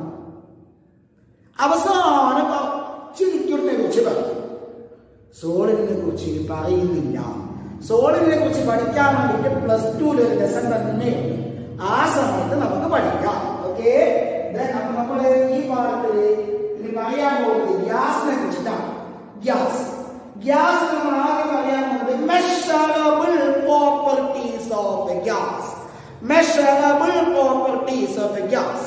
അവസാനം കുറച്ച് ലിക്വിഡിനെ കുറിച്ച് പറയും സോളിഡിനെ കുറിച്ച് പറയുന്നില്ല സോളിഡിനെ കുറിച്ച് പഠിക്കാൻ വേണ്ടിയിട്ട് പ്ലസ് ടുവിൽ ഒരു ലെസൺ തന്നെയുണ്ട് ആ സമയത്ത് നമുക്ക് പഠിക്കാം ഓക്കെ നമ്മൾ ഈ പാഠത്തിൽ ഇനി പറയാൻ പോകുന്നത് ഗ്യാസിനെ കുറിച്ചിട്ടാണ് ഗ്യാസ് ഗ്യാസ് നമ്മൾ ആദ്യം പറയാൻ പോകുന്നത് measurable properties of a gas measurable properties of a gas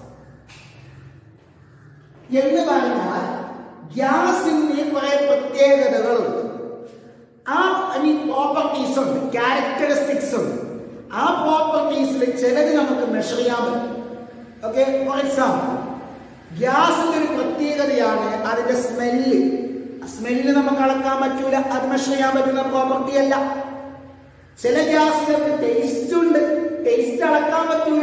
എന്ന് പറഞ്ഞാൽ ഗ്യാസിന് കുറെ പ്രത്യേകതകളുണ്ട് ആ ഐ പ്രോപ്പർട്ടീസ് ഉണ്ട് ക്യാരക്ടറിസ്റ്റിക്സ് ഉണ്ട് ആ പ്രോപ്പർട്ടീസിൽ ചിലത് നമുക്ക് മെഷർ ചെയ്യാൻ പറ്റും ഓക്കെ ഫോർ എക്സാമ്പിൾ ഗ്യാസിന്റെ ഒരു പ്രത്യേകതയാണ് അതിന്റെ സ്മെല്ല് സ്മെല്ല് നമുക്ക് അളക്കാൻ പറ്റൂല അത് മെഷർ ചെയ്യാൻ പറ്റുന്ന പ്രോപ്പർട്ടി അല്ല ചില ഗ്യാസുകൾക്ക് ടേസ്റ്റ് ഉണ്ട് ടേസ്റ്റ് അളക്കാൻ പറ്റൂല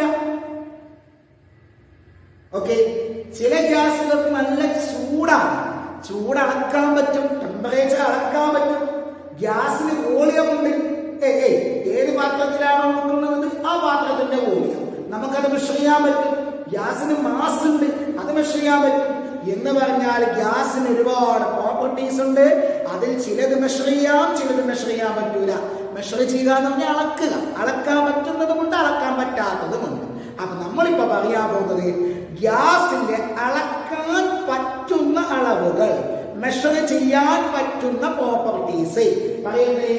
ഓക്കെ ചില ഗ്യാസുകൾക്ക് നല്ല ചൂടാണ് ചൂട് അളക്കാൻ പറ്റും ടെമ്പറേച്ചർ അളക്കാൻ പറ്റും ഗ്യാസിന് വോളിയം ഉണ്ട് ഏയ് ഏയ് ഏത് പാത്രത്തിലാണോ നോക്കുന്നത് ആ പാത്രത്തിന്റെ വോളിയം നമുക്കത് മെഷർ ചെയ്യാൻ പറ്റും ഗ്യാസിന് മാസ് ഉണ്ട് അത് മെഷർ ചെയ്യാൻ പറ്റും എന്ന് പറഞ്ഞാൽ ഗ്യാസിന് ഒരുപാട് പ്രോപ്പർട്ടീസ് ഉണ്ട് അതിൽ ചിലത് മെഷർ ചെയ്യാം ചിലത് മെഷർ ചെയ്യാൻ പറ്റൂല മെഷർ ചെയ്യുക എന്ന് പറഞ്ഞാൽ അളക്കുക അളക്കാൻ പറ്റുന്നതുമുണ്ട് അളക്കാൻ പറ്റാത്തതുമുണ്ട് അപ്പൊ നമ്മളിപ്പോ പറയാൻ പോകുന്നത് ഗ്യാസിന്റെ അളക്കാൻ പറ്റുന്ന അളവുകൾ മെഷർ ചെയ്യാൻ പറ്റുന്ന പ്രോപ്പർട്ടീസ് പറയുന്നേ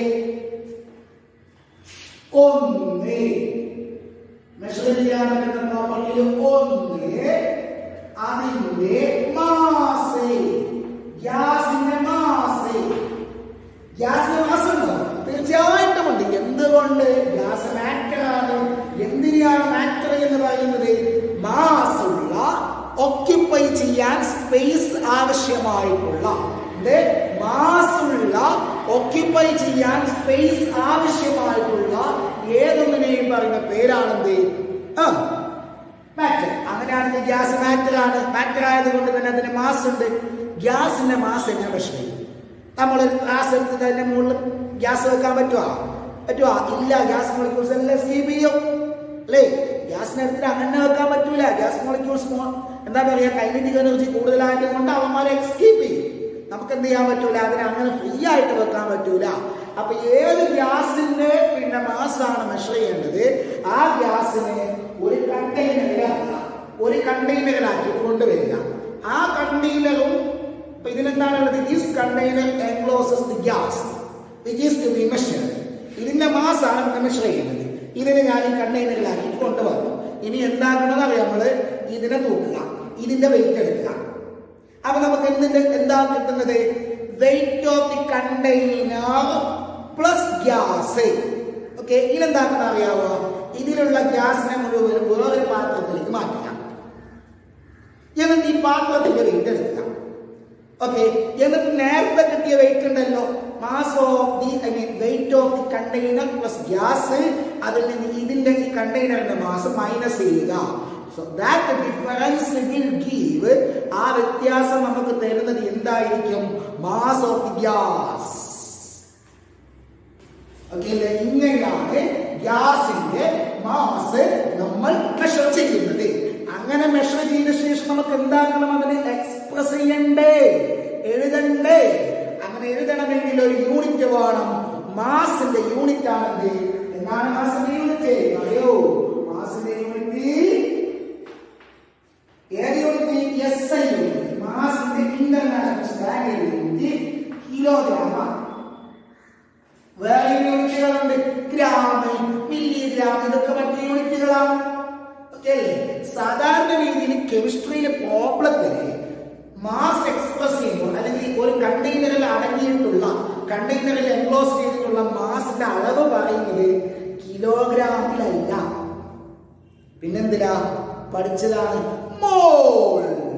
ഒന്ന് മെഷർ ചെയ്യാൻ പറ്റുന്ന പ്രോപ്പർട്ടി ഒന്ന് അതിന്റെ മാസ് ഗ്യാസിന്റെ മാസ് ഗ്യാസിന് മാസ് ഉണ്ടോ തീർച്ചയായിട്ടും ഉണ്ട് എന്തുകൊണ്ട് ഗ്യാസ് മാറ്റർ ആണ് എന്തിനാണ് മാറ്റർ എന്ന് പറയുന്നത് മാസ് ഉള്ള ഒക്യുപ്പൈ ചെയ്യാൻ സ്പേസ് ആവശ്യമായിട്ടുള്ള മാസ് ഉള്ള ഒക്യുപ്പൈ ചെയ്യാൻ സ്പേസ് ആവശ്യമായിട്ടുള്ള ഏതൊന്നിനെയും പറയുന്ന പേരാണെന്ത് ആ മാറ്റർ അങ്ങനെയാണെങ്കിൽ ഗ്യാസ് മാറ്റർ ആണ് മാറ്റർ ആയതുകൊണ്ട് തന്നെ അതിന് മാസ് ഉണ്ട് ഗ്യാസിന്റെ മാസ് എങ്ങനെ മെഷർ ചെയ്യും നമ്മൾ ഗ്യാസ് എടുത്തിട്ട് അതിന്റെ മുകളിൽ ഗ്യാസ് വെക്കാൻ പറ്റുമോ പറ്റുമോ ഇല്ല ഗ്യാസ് മോളിക്യൂൾസ് എല്ലാം സ്കീപ്പ് ചെയ്യും അല്ലേ ഗ്യാസിനെ എടുത്തിട്ട് അങ്ങനെ വെക്കാൻ പറ്റൂല ഗ്യാസ് മോളിക്യൂൾസ് എന്താ പറയാ കൈനറ്റിക് എനർജി കൂടുതലായത് കൊണ്ട് അവന്മാരെ എക്സ്കീപ്പ് ചെയ്യും നമുക്ക് എന്ത് ചെയ്യാൻ പറ്റൂല അതിനെ അങ്ങനെ ഫ്രീ ആയിട്ട് വെക്കാൻ പറ്റൂല അപ്പൊ ഏത് ഗ്യാസിന്റെ പിന്നെ മാസാണ് മെഷർ ചെയ്യേണ്ടത് ആ ഗ്യാസിനെ ഒരു കണ്ടെയ്നറിലാക്കുക ഒരു കണ്ടെയ്നറിലാക്കി കൊണ്ടുവരിക ആ കണ്ടെയ്നറും അപ്പൊ ഇതിലെന്താണുള്ളത് this container encloses the gas which is to be measured ഇതിന്റെ മാസാണ് ഇവിടെ മെഷർ ചെയ്യുന്നത് ഇതിനെ ഞാൻ ഈ കണ്ടെയ്നറിലാക്കി കൊണ്ടുവന്നു ഇനി എന്താക്കണമെന്ന് അറിയാം നമ്മള് ഇതിനെ തൂക്കുക ഇതിന്റെ വെയിറ്റ് എടുക്കുക അപ്പൊ നമുക്ക് എന്തിന്റെ എന്താ കിട്ടുന്നത് weight of the container plus gas okay ഇതിലെന്താക്കുന്ന അറിയാവോ ഇതിലുള്ള ഗ്യാസിനെ മുഴുവൻ വേറൊരു പാത്രത്തിലേക്ക് മാറ്റുക എന്നിട്ട് ഈ പാത്രത്തിന്റെ വെയിറ്റ് എടുക്കുക ഓക്കെ എന്നിട്ട് നേരത്തെ കിട്ടിയ വെയിറ്റ് ഉണ്ടല്ലോ mass of the I mean weight of the container plus gas അതിൽ നിന്ന് ഇതിന്റെ ഈ കണ്ടെയ്നറിന്റെ മാസ് മൈനസ് ചെയ്യുക so that difference will give ആ വ്യത്യാസം നമുക്ക് തരുന്നത് എന്തായിരിക്കും mass of the gas okay ഇങ്ങനെയാണ് ഗ്യാസിന്റെ മാസ് നമ്മൾ മെഷർ ചെയ്യുന്നത് അങ്ങനെ മെഷർ ചെയ്ത ശേഷം നമുക്ക് എന്താക്കണം അതിന് എക്സ്പ്രസ് ചെയ്യണ്ടേ എഴുതണ്ടേ അങ്ങനെ എഴുതണമെങ്കിൽ ഒരു യൂണിറ്റ് വേണം മാസിന്റെ യൂണിറ്റ് ആണെന്ത് എന്താണ് മാസിന്റെ യൂണിറ്റ് അറിയോ മാസിന്റെ യൂണിറ്റ് ഏത് യൂണിറ്റ് എസ് ഐ യൂണിറ്റ് മാസിന്റെ ഇന്റർനാഷണൽ സ്റ്റാൻഡേർഡ് യൂണിറ്റ് കിലോഗ്രാമാണ് വേറെ യൂണിറ്റുകളുണ്ട് ഗ്രാം മില്ലിഗ്രാം ഇതൊക്കെ മറ്റു യൂണിറ്റുകളാണ് ഓക്കെ അല്ലേ സാധാരണ രീതിയിൽ കെമിസ്ട്രിയിലെ പ്രോബ്ലത്തിന് മാസ് എക്സ്പ്രസ് ചെയ്യുമ്പോൾ അല്ലെങ്കിൽ ഒരു കണ്ടെയ്നറിൽ അടങ്ങിയിട്ടുള്ള കണ്ടെയ്നറിൽ എൻക്ലോസ് ചെയ്തിട്ടുള്ള മാസിന്റെ അളവ് പറയുന്നത് കിലോഗ്രാമിലല്ല പിന്നെന്തിനാ പഠിച്ചതാണ് മോൾ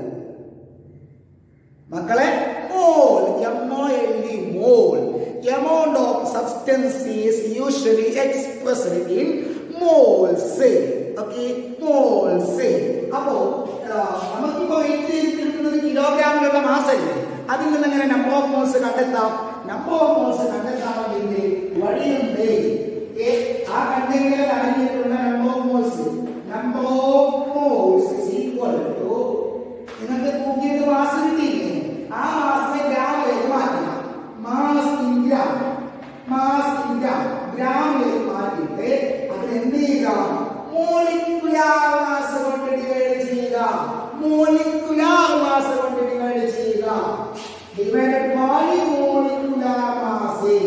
മക്കളെ mole M O L D mole amount of substance is usually expressed in moles okay moles അപ്പോ ആ, നമുക്കിപ്പോ വെയിറ്റ് ചെയ്തിരിക്കുന്നത് കിലോഗ്രാമിലുള്ള മാസല്ലേ അതിൽ നിന്ന് എങ്ങനെ നമ്പർ ഓഫ് മോൾസ് കണ്ടെത്താം നമ്പർ ഓഫ് മോൾസ് കണ്ടെത്താൻ വേണ്ടി വഴിയുണ്ട് ഏ, ആ കണ്ടെയ്നറിൽ അടങ്ങിയിട്ടുള്ള number of moles number of moles is equal to നിങ്ങൾക്ക് തൂക്കിയിട്ട് മാസ് കിട്ടിയില്ലേ ആ മാസിനെ ഗ്രാമിലേക്ക് മാറ്റണം mass in gram mass in gram ഗ്രാമിലേക്ക് മാറ്റിയിട്ട് അതിന് എന്ത് ചെയ്യുക മോളിക്കുലാർ മാസ് കൊണ്ട് ഡിവൈഡ് ചെയ്യുക മോളിക്കുലാർ മാസ് കൊണ്ട് ഡിവൈഡ് ചെയ്യുക divided by molecular mass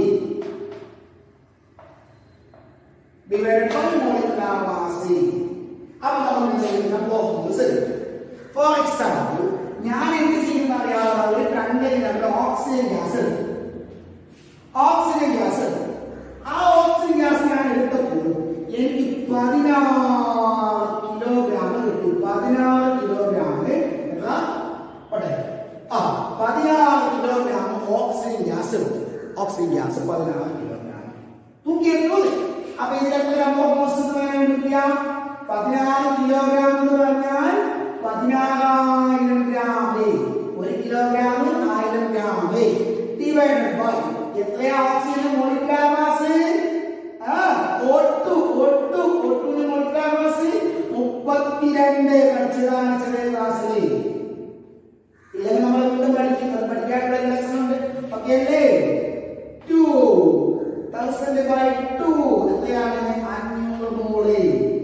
divided by molecular mass അപ്പൊ നമ്മൾ ചെയ്യുന്ന പ്രോബ്ലംസ് ഫോർ എക്സാമ്പിൾ ഞാൻ എന്ത് ചെയ്യുന്ന അറിയാവുന്ന ഒരു കണ്ടെയ്നറിൽ ഓക്സിജൻ ഗ്യാസ് എടുത്തു ഓക്സിജൻ ഗ്യാസ് എടുത്തു ആ ഓക്സിജൻ ഗ്യാസ് ഞാൻ എടുത്തപ്പോൾ എനിക്ക് പതിനാറ് കിലോഗ്രാം കിട്ടി പതിനാറ് കിലോഗ്രാം എത്ര ഇവിടെ. ആ പതിനാറ് കിലോഗ്രാം ഓക്സിജൻ ഗ്യാസ് എടുത്തു ഓക്സിജൻ ഗ്യാസ് പതിനാറ് കിലോഗ്രാം തൂക്കിയെടുത്തു അപ്പൊ ഇതിലൊക്കെ നമ്പർ മോസ് കിട്ടിയാൽ പതിനാറ് കിലോഗ്രാം എന്ന് പറഞ്ഞാൽ പതിനാറായിരം ഗ്രാം ഒരു കിലോഗ്രാം ആയിരം ഗ്രാം ഡിവൈഡഡ് ബൈ എത്രയാ ഓക്സിജൻ മോളിക്കുലാർ മാസ് ആ ഒട്ടു ഒട്ടു ഒട്ടുവിന്റെ മോളിക്കുലാർ മാസ് മുപ്പത്തിരണ്ട് പഠിച്ചതാണ് ചെറിയ ക്ലാസ്സിൽ ഇല്ലെങ്കിൽ നമ്മൾ വീണ്ടും പഠിക്കും അത് പഠിക്കാനുള്ള ലെസൺ ഉണ്ട് ഓക്കെ അല്ലേ ടു തൗസൻഡ് ബൈ ടു എത്രയാണ് അഞ്ഞൂറ് മോള്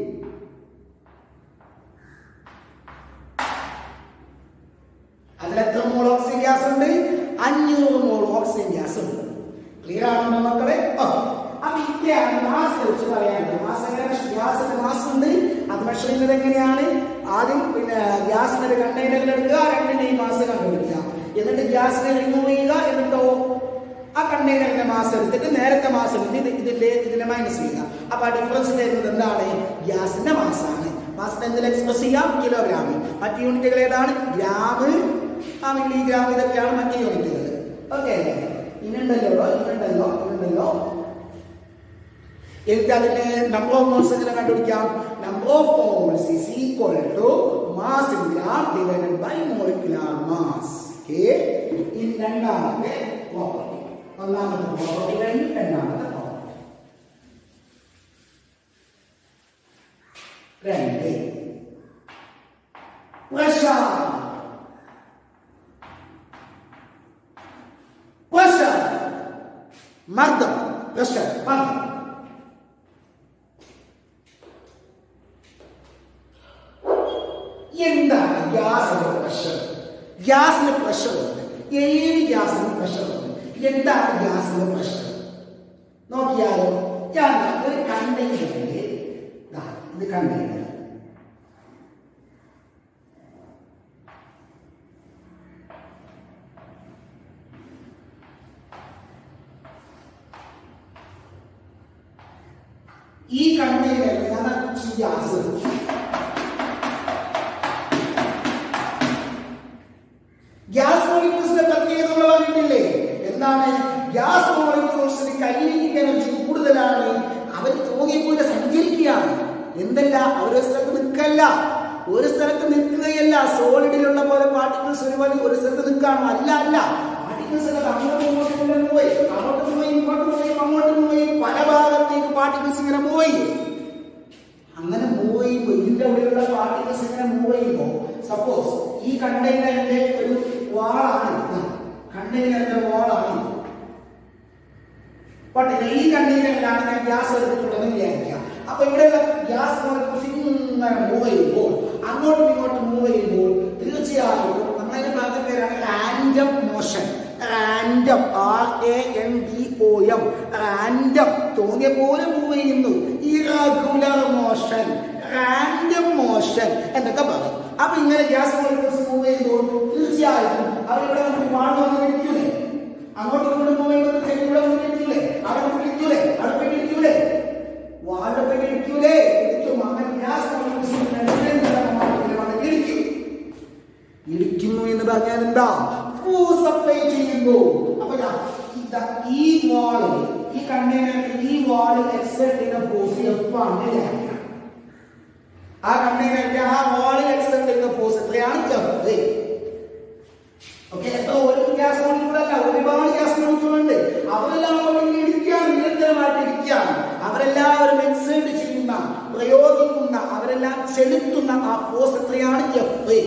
അതിലെത്ര മോൾ ഓക്സിജൻ ഗ്യാസ് ഉണ്ട് അഞ്ഞൂറ് മോൾ ഓക്സിജൻ ഗ്യാസ് ഉണ്ട് ക്ലിയർ ആണോ മക്കളെ ആ. അപ്പൊ ഇത്രയാണ് മാസ് വെച്ച് പറയാനുള്ളത് മാസ് എങ്ങനെ ഗ്യാസിന്റെ മാസ് ഉണ്ട് അത് മെഷർ ചെയ്യുന്നത് എങ്ങനെയാണ് ആദ്യം പിന്നെ ഗ്യാസിന്റെ ഒരു കണ്ടെയ്നറിൽ എടുക്കുക രണ്ടിന്റെയും മാസ് കണ്ടുപിടിക്കുക എന്നിട്ട് ഗ്യാസിനെ റിമൂവ് ചെയ്യുക എന്നിട്ടോ ആ കണ്ടെയ്നറിന്റെ മാസ് എടുത്തിട്ട് നേരത്തെ മാസ് എടുത്ത് ഇത് ഇതിന്റെ ഇതിന്റെ മൈനസ് ചെയ്യുക അപ്പൊ ആ ഡിഫറൻസ് തരുന്നത് എന്താണ് ഗ്യാസിന്റെ മാസാണ് മാസിനെ എന്തിൽ എക്സ്പ്രസ് ചെയ്യാം കിലോഗ്രാമിൽ മറ്റു യൂണിറ്റുകൾ ഏതാണ് ഗ്രാം ആ മില്ലിഗ്രാം ഇതൊക്കെയാണ് മറ്റു യൂണിറ്റുകൾ ഓക്കെ ഇന്നുണ്ടല്ലോ ഇന്നുണ്ടല്ലോ ഇന്നുണ്ടല്ലോ എനിക്ക് അതിന്റെ നമ്പർ ഓഫ് മോൾസ് എങ്ങനെ കണ്ടുപിടിക്കാം number of moles is equal to mass in gram divided by molecular mass okay ഇനി രണ്ടാമത്തെ പ്രോപ്പർട്ടി ഒന്നാമത്തെ പ്രോപ്പർട്ടി കഴിഞ്ഞു രണ്ടാമത്തെ പ്രോപ്പർട്ടി രണ്ട് പ്രഷർ പ്രഷർ മർദ്ദം പ്രഷർ മർദ്ദം എന്താണ് ഗ്യാസിന്റെ പ്രഷർ ഗ്യാസിന് പ്രഷർ ഉണ്ട് ഏത് ഗ്യാസിന് പ്രഷർ ഉണ്ട് എന്താണ് ഗ്യാസിന്റെ പ്രഷർ നോക്കിയാലോ ഞാൻ ഒരു കണ്ടെയ്നറില് ദാ, ഇത് കണ്ടെയ്നർ ഈ കണ്ടെയ്നറിൽ ഞാൻ കുറച്ച് ഗ്യാസ് എടുത്തു. ഗ്യാസ് മോളിക്യൂൾസിന്റെ പ്രത്യേകത നമ്മൾ പറഞ്ഞിട്ടില്ലേ എന്താണ് ഗ്യാസ് മോളിക്യൂൾസിന് കൈനറ്റിക് എനർജി കൂടുതലാണ് അവർ തൂങ്ങിക്കൂടെ സഞ്ചരിക്കുകയാണ് എന്തല്ല അവർ ഒരു സ്ഥലത്ത് നിൽക്കല്ല ഒരു സ്ഥലത്ത് നിൽക്കുകയല്ല സോളിഡിലുള്ള പോലെ പാർട്ടിക്കിൾസ് ഒരുപോലെ ഒരു സ്ഥലത്ത് നിൽക്കുകയാണോ അല്ല അല്ല പാർട്ടിക്കിൾസ് അങ്ങോട്ടും ഇങ്ങോട്ടും ഇങ്ങനെ പോയി അങ്ങോട്ടും പോയി ഇങ്ങോട്ടും പോയി അങ്ങോട്ടും പോയി പല ഭാഗത്തേക്ക് പാർട്ടിക്കിൾസ് ഇങ്ങനെ പോയി അങ്ങനെ മൂവ് ചെയ്യുമ്പോൾ ഇതിന്റെ ഉള്ളിലുള്ള പാർട്ടിക്കിൾസ് ഇങ്ങനെ മൂവ് ചെയ്യുമ്പോൾ സപ്പോസ് ഈ കണ്ടെയ്നറിന്റെ ഒരു വാളാണ് കണ്ടെയ്നറിന്റെ വാളാണ് പക്ഷേ ഈ കണ്ടെയ്നറിലാണ് ഞാൻ ഗ്യാസ് എടുത്തിട്ടുണ്ടെന്ന് വിചാരിക്കാം അപ്പൊ ഇവിടെയുള്ള ഗ്യാസ് മോളിക്യൂൾസ് ഇങ്ങനെ മൂവ് ചെയ്യുമ്പോൾ അങ്ങോട്ടും ഇങ്ങോട്ടും മൂവ് ചെയ്യുമ്പോൾ തീർച്ചയായും motion random R A N D O M random തോന്നിയ പോലെ മൂവ് ചെയ്യുന്നു ഇറഗുലർ മോഷൻ റാൻഡം മോഷൻ എന്നൊക്കെ പറയും അപ്പൊ ഇങ്ങനെ ഗ്യാസ് മോളിക്യൂൾസ് മൂവ് ചെയ്യുമ്പോൾ തീർച്ചയായിട്ടും അവരിവിടെ നമുക്ക് വാൾവ് വന്നിരിക്കൂലേ അങ്ങോട്ടും ഇങ്ങോട്ടും മൂവ് ചെയ്യുമ്പോൾ ഇവിടെ വന്നിരിക്കൂലേ അവിടെ പിടിക്കൂലേ അവിടെ പിടിക്കൂലേ വാൾവ് പിടിക്കൂലേ ഇരിക്കും അങ്ങനെ ഗ്യാസ് മോളിക്യൂൾസ് ഇരിക്കും ഇടിക്കുന്നു എന്ന് പറഞ്ഞാൽ എന്താ ഫോഴ്സ് അപ്ലൈ ചെയ്യുന്നു അപ്പൊ ദാ ഇതാ ഈ വാള് ഈ കണ്ടെയ്നറിൽ ഈ വാള് എക്സെപ്റ്റ് ചെയ്യുന്ന ഫോഴ്സ് എഫ് ആണ് വിചാരിക്കുക. ആ കണ്ടെയ്നറിന്റെ ആ വാളിൽ എക്സെപ്റ്റ് ചെയ്യുന്ന ഫോഴ്സ് എത്രയാണ് എഫ് ഓക്കെ എത്ര ഒരു ഗ്യാസ് മോളിക്യൂൾ അല്ല ഒരുപാട് ഗ്യാസ് മോളിക്യൂൾ ഉണ്ട് അവരെല്ലാം അവിടെ ഇരിക്കുകയാണ് നിരന്തരമായിട്ട് ഇരിക്കുകയാണ് അവരെല്ലാവരും എക്സേർട്ട് ചെയ്യുന്ന പ്രയോഗിക്കുന്ന അവരെല്ലാം ചെലുത്തുന്ന ആ ഫോഴ്സ് എത്രയാണ് എഫ്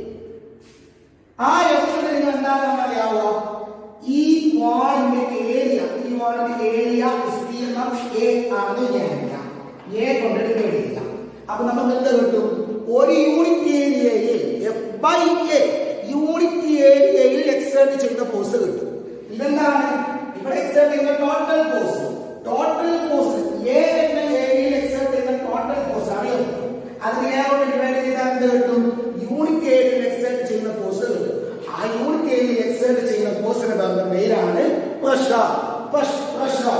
ആ എഫിന് നിങ്ങൾ എന്താണെന്ന് അറിയാവോ ഈ വാളിന്റെ ഏരിയ ഈ വാളിന്റെ ഏരിയ വിസ്തീർണം എ ആണെന്ന് വിചാരിക്കാം എ കൊണ്ട് ഡിവൈഡ് ചെയ്യാം അപ്പൊ നമുക്ക് എന്ത് കിട്ടും ഒരു യൂണിറ്റ് ഏരിയയിൽ എഫ് ബൈ എ യൂണിറ്റ് ഏരിയയിൽ എക്സേർട്ട് ചെയ്യുന്ന ഫോഴ്സ് കിട്ടും ഇതെന്താണ് ഇവിടെ എക്സേർട്ട് ചെയ്യുന്ന total force total force A എന്ന ഏരിയയിൽ എക്സേർട്ട് ചെയ്യുന്ന ടോട്ടൽ ഫോഴ്സ് ആണ് F. അതിനെ എ കൊണ്ട് ഡിവൈഡ് ചെയ്താൽ എന്ത് കിട്ടും യൂണിറ്റ് ഏരിയയിൽ എക്സേർട്ട് ചെയ്യുന്ന ഫോഴ്സ് കിട്ടും ആ യൂണിറ്റ് ഏരിയയിൽ എക്സേർട്ട് ചെയ്യുന്ന ഫോഴ്സിന് പറഞ്ഞ പേരാണ് pressure pressure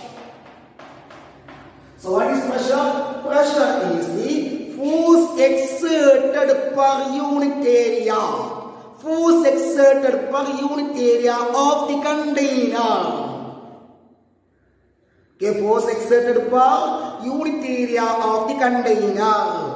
So what is pressure? Pressure is the force exerted per unit area. Force exerted per unit area of the container. Okay, force exerted per unit area of the container.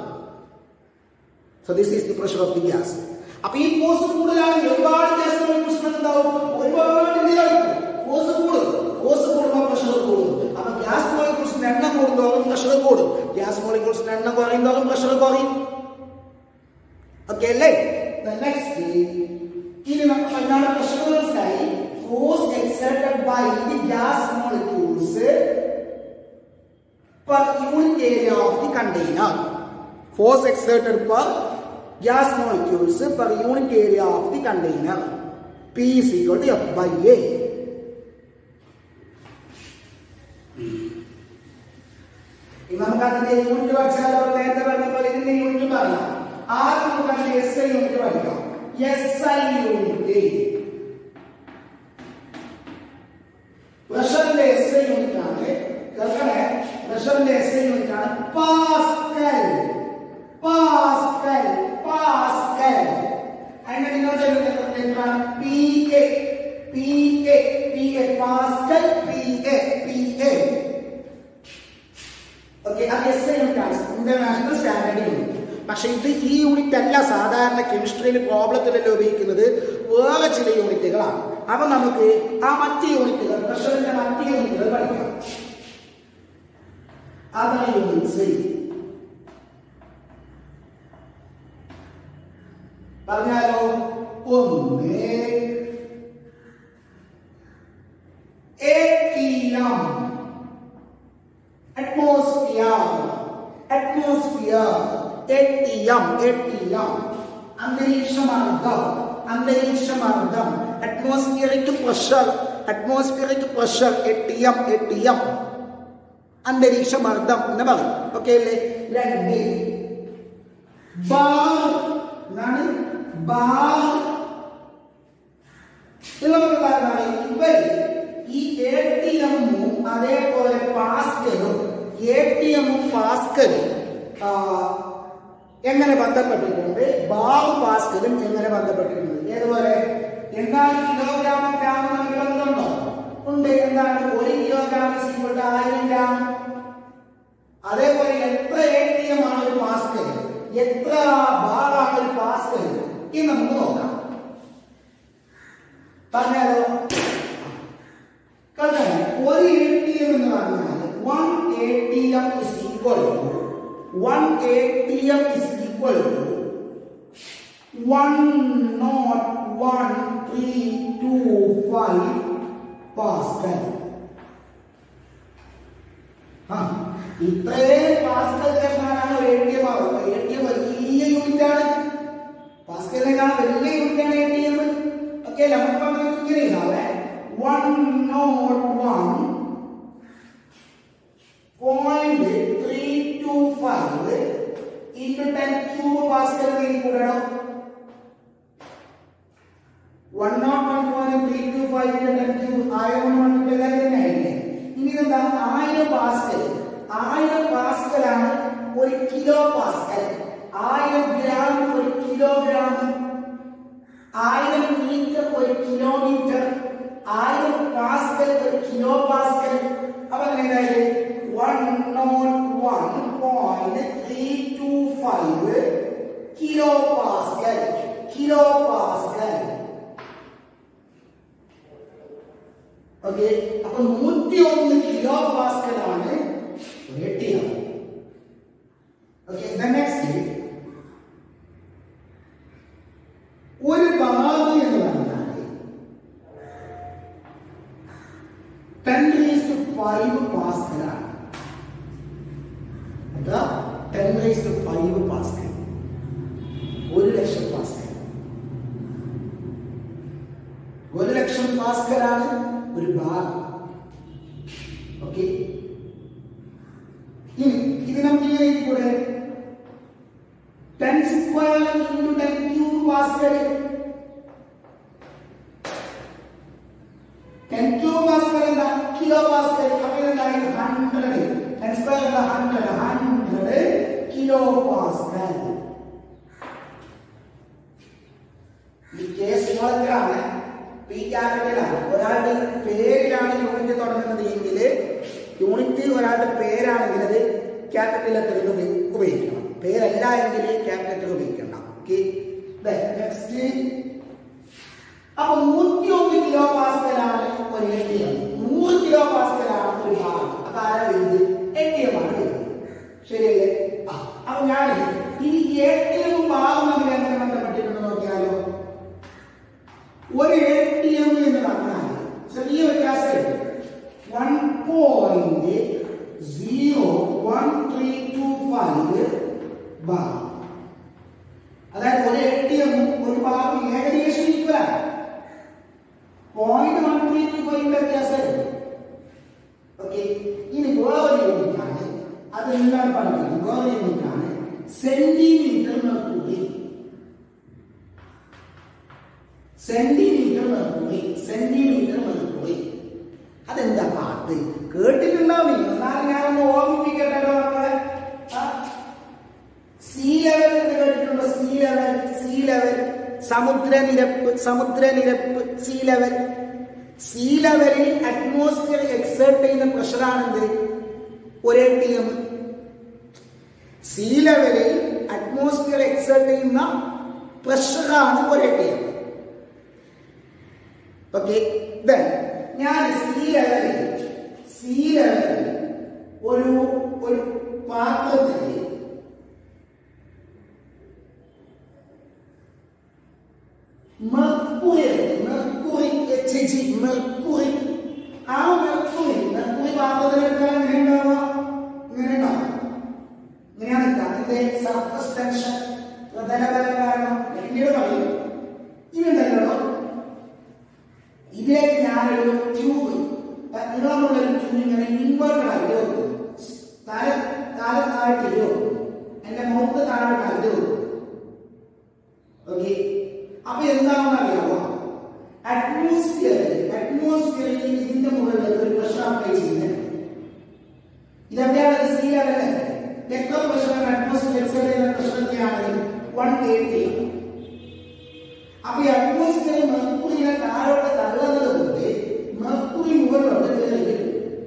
So this is the pressure of the gas. അപ്പൊ ഈ force കൂടുതലാണ് ഒരുപാട് gas molecules ഉണ്ടാവും ഒരുപാട് force കൂടും force കൂടുമ്പോൾ pressure കൂടും അപ്പൊ ഗ്യാസ് മോളിക്യൂൾസിന്റെ എണ്ണം കൂടുന്തോറും പ്രഷർ കൂടും ഗ്യാസ് മോളിക്യൂൾസിന്റെ എണ്ണം കുറയുന്തോറും പ്രഷർ കുറയും ഓക്കെ അല്ലേ നെക്സ്റ്റ് ഇനി നമുക്ക് എന്താണ് പ്രഷർ മനസ്സിലായി force exerted by the gas molecules per unit area of the container. Force exerted per gas molecules per unit area of the container. P is equal to F by A. ഇനി നമുക്ക് അതിന്റെ unit പഠിച്ചാലോ നേരത്തെ പറഞ്ഞ പോലെ ഇതിന്റെ unit പറയാം ആദ്യം നമുക്ക് അതിന്റെ എസ് ഐ യൂണിറ്റ് പഠിക്കാം എസ് ഐ യൂണിറ്റ് പ്രഷറിന്റെ എസ് ഐ യൂണിറ്റ് ആണ് കേൾക്കണേ പ്രഷറിന്റെ എസ് ഐ യൂണിറ്റ് ആണ് പാസ്കൽ പാസ്കൽ പാസ്കൽ അതിന്റെ നിങ്ങളുടെ എന്താണ് P A P A P A pascal P A P A okay അത് എസ് ഐ യൂണിറ്റ് ആണ് ഇന്റർനാഷണൽ സ്റ്റാൻഡേർഡ് യൂണിറ്റ് പക്ഷെ ഇത് ഈ യൂണിറ്റ് അല്ല സാധാരണ കെമിസ്ട്രിയിൽ പ്രോബ്ലത്തിലെല്ലാം ഉപയോഗിക്കുന്നത് വേറെ ചില യൂണിറ്റുകളാണ് അപ്പൊ നമുക്ക് ആ മറ്റ് യൂണിറ്റുകൾ പ്രഷറിന്റെ മറ്റ് യൂണിറ്റുകൾ പഠിക്കാം അതാണ് യൂണിറ്റ്സ് പറഞ്ഞാലോ ഒന്ന് ATM atmosphere atmosphere ATM ATM അന്തരീക്ഷമർദ്ദം അന്തരീക്ഷമർദ്ദം atmospheric pressure atmospheric pressure ATM ATM അന്തരീക്ഷമർദ്ദം എന്ന് പറയും ഓക്കെ അല്ലേ രണ്ട് ബാർ എന്താണ് ബാർ ഇവർ ഇവർ ഈ എ ടി എമ്മും അതേപോലെ പാസ്കലും എ ടി എമ്മും പാസ്കലും എങ്ങനെ ബന്ധപ്പെട്ടിട്ടുണ്ട് ബാറും പാസ്കലും എങ്ങനെ ബന്ധപ്പെട്ടിട്ടുണ്ട് ഏതുപോലെ എന്താണ് കിലോഗ്രാം ഗ്രാം തമ്മിൽ ബന്ധമുണ്ടോ ഉണ്ട് എന്താണ് ഒരു കിലോഗ്രാം ഈക്വൽ ടു ആയിരം ഗ്രാം അതേപോലെ എത്ര എ ടി എം ആണ് ഒരു പാസ്കൽ എത്ര ബാറാണ് ഒരു പാസ്കൽ ഇത് നമുക്ക് നോക്കാം പറഞ്ഞാലോ കാരണം ഒരു എ ടി എം എന്ന് പറഞ്ഞാൽ one A T M is equal to one A T M is equal to one nought one three two five pascal ആ ഇത്രയും പാസ്കൽ ചേർന്നാണ് ഒരു എ ടി എം ആവുന്നത് എ ടി എം വലിയ unit ആണ് പാസ്കലിനേക്കാൾ വലിയ യൂണിറ്റ് ആണ് A T M okay okay നമുക്ക് പറഞ്ഞത് ഇങ്ങനെ ഇതാവേ one nought one point three two five into ten cube pascal നീ കൂടണം one nought one point three two five into ten cube ആയിരം വൺ ആയില്ലേ ഇനി എന്താ ആയിരം പാസ്കൽ ആയിരം പാസ്കലാണ് ഒരു കിലോ പാസ്കൽ ആയിരം ഗ്രാം ഒരു കിലോഗ്രാം ആയിരം മീറ്റർ ഒരു കിലോമീറ്റർ ആയിരം പാസ്കൽ ഒരു കിലോ പാസ്കൽ അപ്പൊ എങ്ങനെയായത് one nought one point three two five kilo pascal kilo pascal okay അപ്പൊ നൂറ്റി ഒന്ന് കിലോ പാസ്കൽ ആണ് റേട്ടിയം ഓക്കെ നെക്സ്റ്റ് ഒരു ബാബു എന്ന് പറഞ്ഞാൽ ടെൻ റേസ് ടു ഫൈവ് പാസ്കലാണ് എന്താ ten raise to five pascal ഒരു ലക്ഷം പാസ്കൽ ഒരു ലക്ഷം പാസ്കലാണ് ഒരു ബാബ് ഓക്കെ ഇനി ഇത് നമുക്ക് ഇങ്ങനെ കൂടെ ten square into ten cube pascal ten cube pascal എന്താ കിലോ പാസ്കൽ അപ്പൊ എന്തായി ഹൺഡ്രഡ് ടെൻ സ്ക്വയർ എന്താ ഹൺഡ്രഡ് ഹൺഡ്രഡ് കിലോ പാസ്കൽ ഈ കേസ് സ്മോളത്തിലാണ് പി ക്യാപിറ്റലാണ് ഒരാളുടെ പേരിലാണ് യൂണിറ്റ് തുടങ്ങുന്നത് എങ്കിൽ യൂണിറ്റ് ഒരാളുടെ പേരാണെങ്കിൽ അത് ക്യാപിറ്റൽ ലെറ്ററിൽ ഉപയോഗിക്കണം പേരല്ല എങ്കിൽ ക്യാപിറ്റൽ ഉപയോഗിക്കണം ഓക്കെ നെക്സ്റ്റ് അപ്പൊ നൂറ്റി ഒന്ന് കിലോ പാസ്കലാണ് ഒരു എ ടി എം നൂറ് കിലോ പാസ്കലാണ് ഒരു ഭാഗം അപ്പൊ ആരാ വരുന്നത് എ ടി എം ആണ് വരുന്നത് ശരിയല്ലേ ആ അപ്പൊ ഞാൻ ഇനി എ ടി എം ഭാഗം തമ്മിൽ എങ്ങനെ ബന്ധപ്പെട്ടിട്ടുണ്ടെന്ന് നോക്കിയാലോ ഒരു എ ടി എം എന്ന് പറഞ്ഞാൽ ചെറിയ വ്യത്യാസമുണ്ട് one point zero one three two five ഭാഗം അതായത് ഒരു എ ടി എം ഒരു ഭാഗം ഏകദേശം ഈക്വലാണ് പോയിന്റ് വൺ ത്രീ ടു ഫൈവിന്റെ വ്യത്യാസമുണ്ട് ഓക്കെ ഇനി വേറെ യൂണിറ്റാണ് അതെല്ലാം പഠിക്കുന്നത് വേറെ യൂണിറ്റാണ് centimetre mercury centimetre mercury centimetre mercury അതെന്താ പാട്ട് കേട്ടിട്ടുണ്ടാവും എന്നാലും ഞാനൊന്ന് ഓർമ്മിപ്പിക്കട്ടെ മക്കളെ സീ ലെവൽ എന്ന് കേട്ടിട്ടുണ്ടോ സീ ലെവൽ സീ ലെവൽ സമുദ്രനിരപ്പ് സമുദ്രനിരപ്പ് സീ ലെവൽ സീ ലെവലിൽ അറ്റ്മോസ്ഫിയർ എക്സേർട്ട് ചെയ്യുന്ന പ്രഷറാണെന്ത് ഒരേ ടി എം സീ ലെവലിൽ അറ്റ്മോസ്ഫിയർ എക്സേർട്ട് ചെയ്യുന്ന പ്രഷറാണ് ഒരേ ടി എം ഓക്കെ ഞാൻ സീ ലെവലിൽ സീ ലെവലിൽ ഒരു ഒരു പാത്രത്തിൽ mercury mercury H G mercury ആ മെർക്കുറി മെർക്കുറി പാത്രത്തിലെടുക്കാൻ ഇങ്ങനെ ഉണ്ടാവുക ഇങ്ങനെ ഉണ്ടാവും ഇങ്ങനെയാണ് നിൽക്കുക അതിന്റെ സർഫസ് ടെൻഷൻ പ്രതലബലം കാരണം പിന്നീട് പറയും ഇതുണ്ടല്ലോ ഇതിലേക്ക് ഞാനൊരു ട്യൂബ് നീളമുള്ള ഒരു ട്യൂബ് ഇങ്ങനെ ഇൻവേർട്ടഡ് ആയിട്ട് വെക്കും തല തല താഴ്ത്തി വെക്കും എന്റെ മുഖത്ത് താഴോട്ടായിട്ട് വെക്കും ഓക്കെ അപ്പൊ എന്താണെന്ന് അറിയാമോ അറ്റ്മോസ്ഫിയറിൽ അറ്റ്മോസ്ഫിയറിൽ ഇതിന്റെ മുകളിൽ ഒരു പ്രഷർ അപ്ലൈ ചെയ്യുന്നത് ഇതെവിടെയാണ് സി ലെവല് എത്ര പ്രഷർ അറ്റ്മോസ്ഫിയർ എക്സൈഡ് ചെയ്യുന്ന പ്രഷർ എത്രയാണ് വൺ എയ്റ്റി അപ്പൊ ഈ അറ്റ്മോസ്ഫിയർ മെർക്കുറിനെ താഴോട്ട് തള്ളുന്നത് കൊണ്ട് മെർക്കുറി മുകളിലോട്ട് കയറി വരും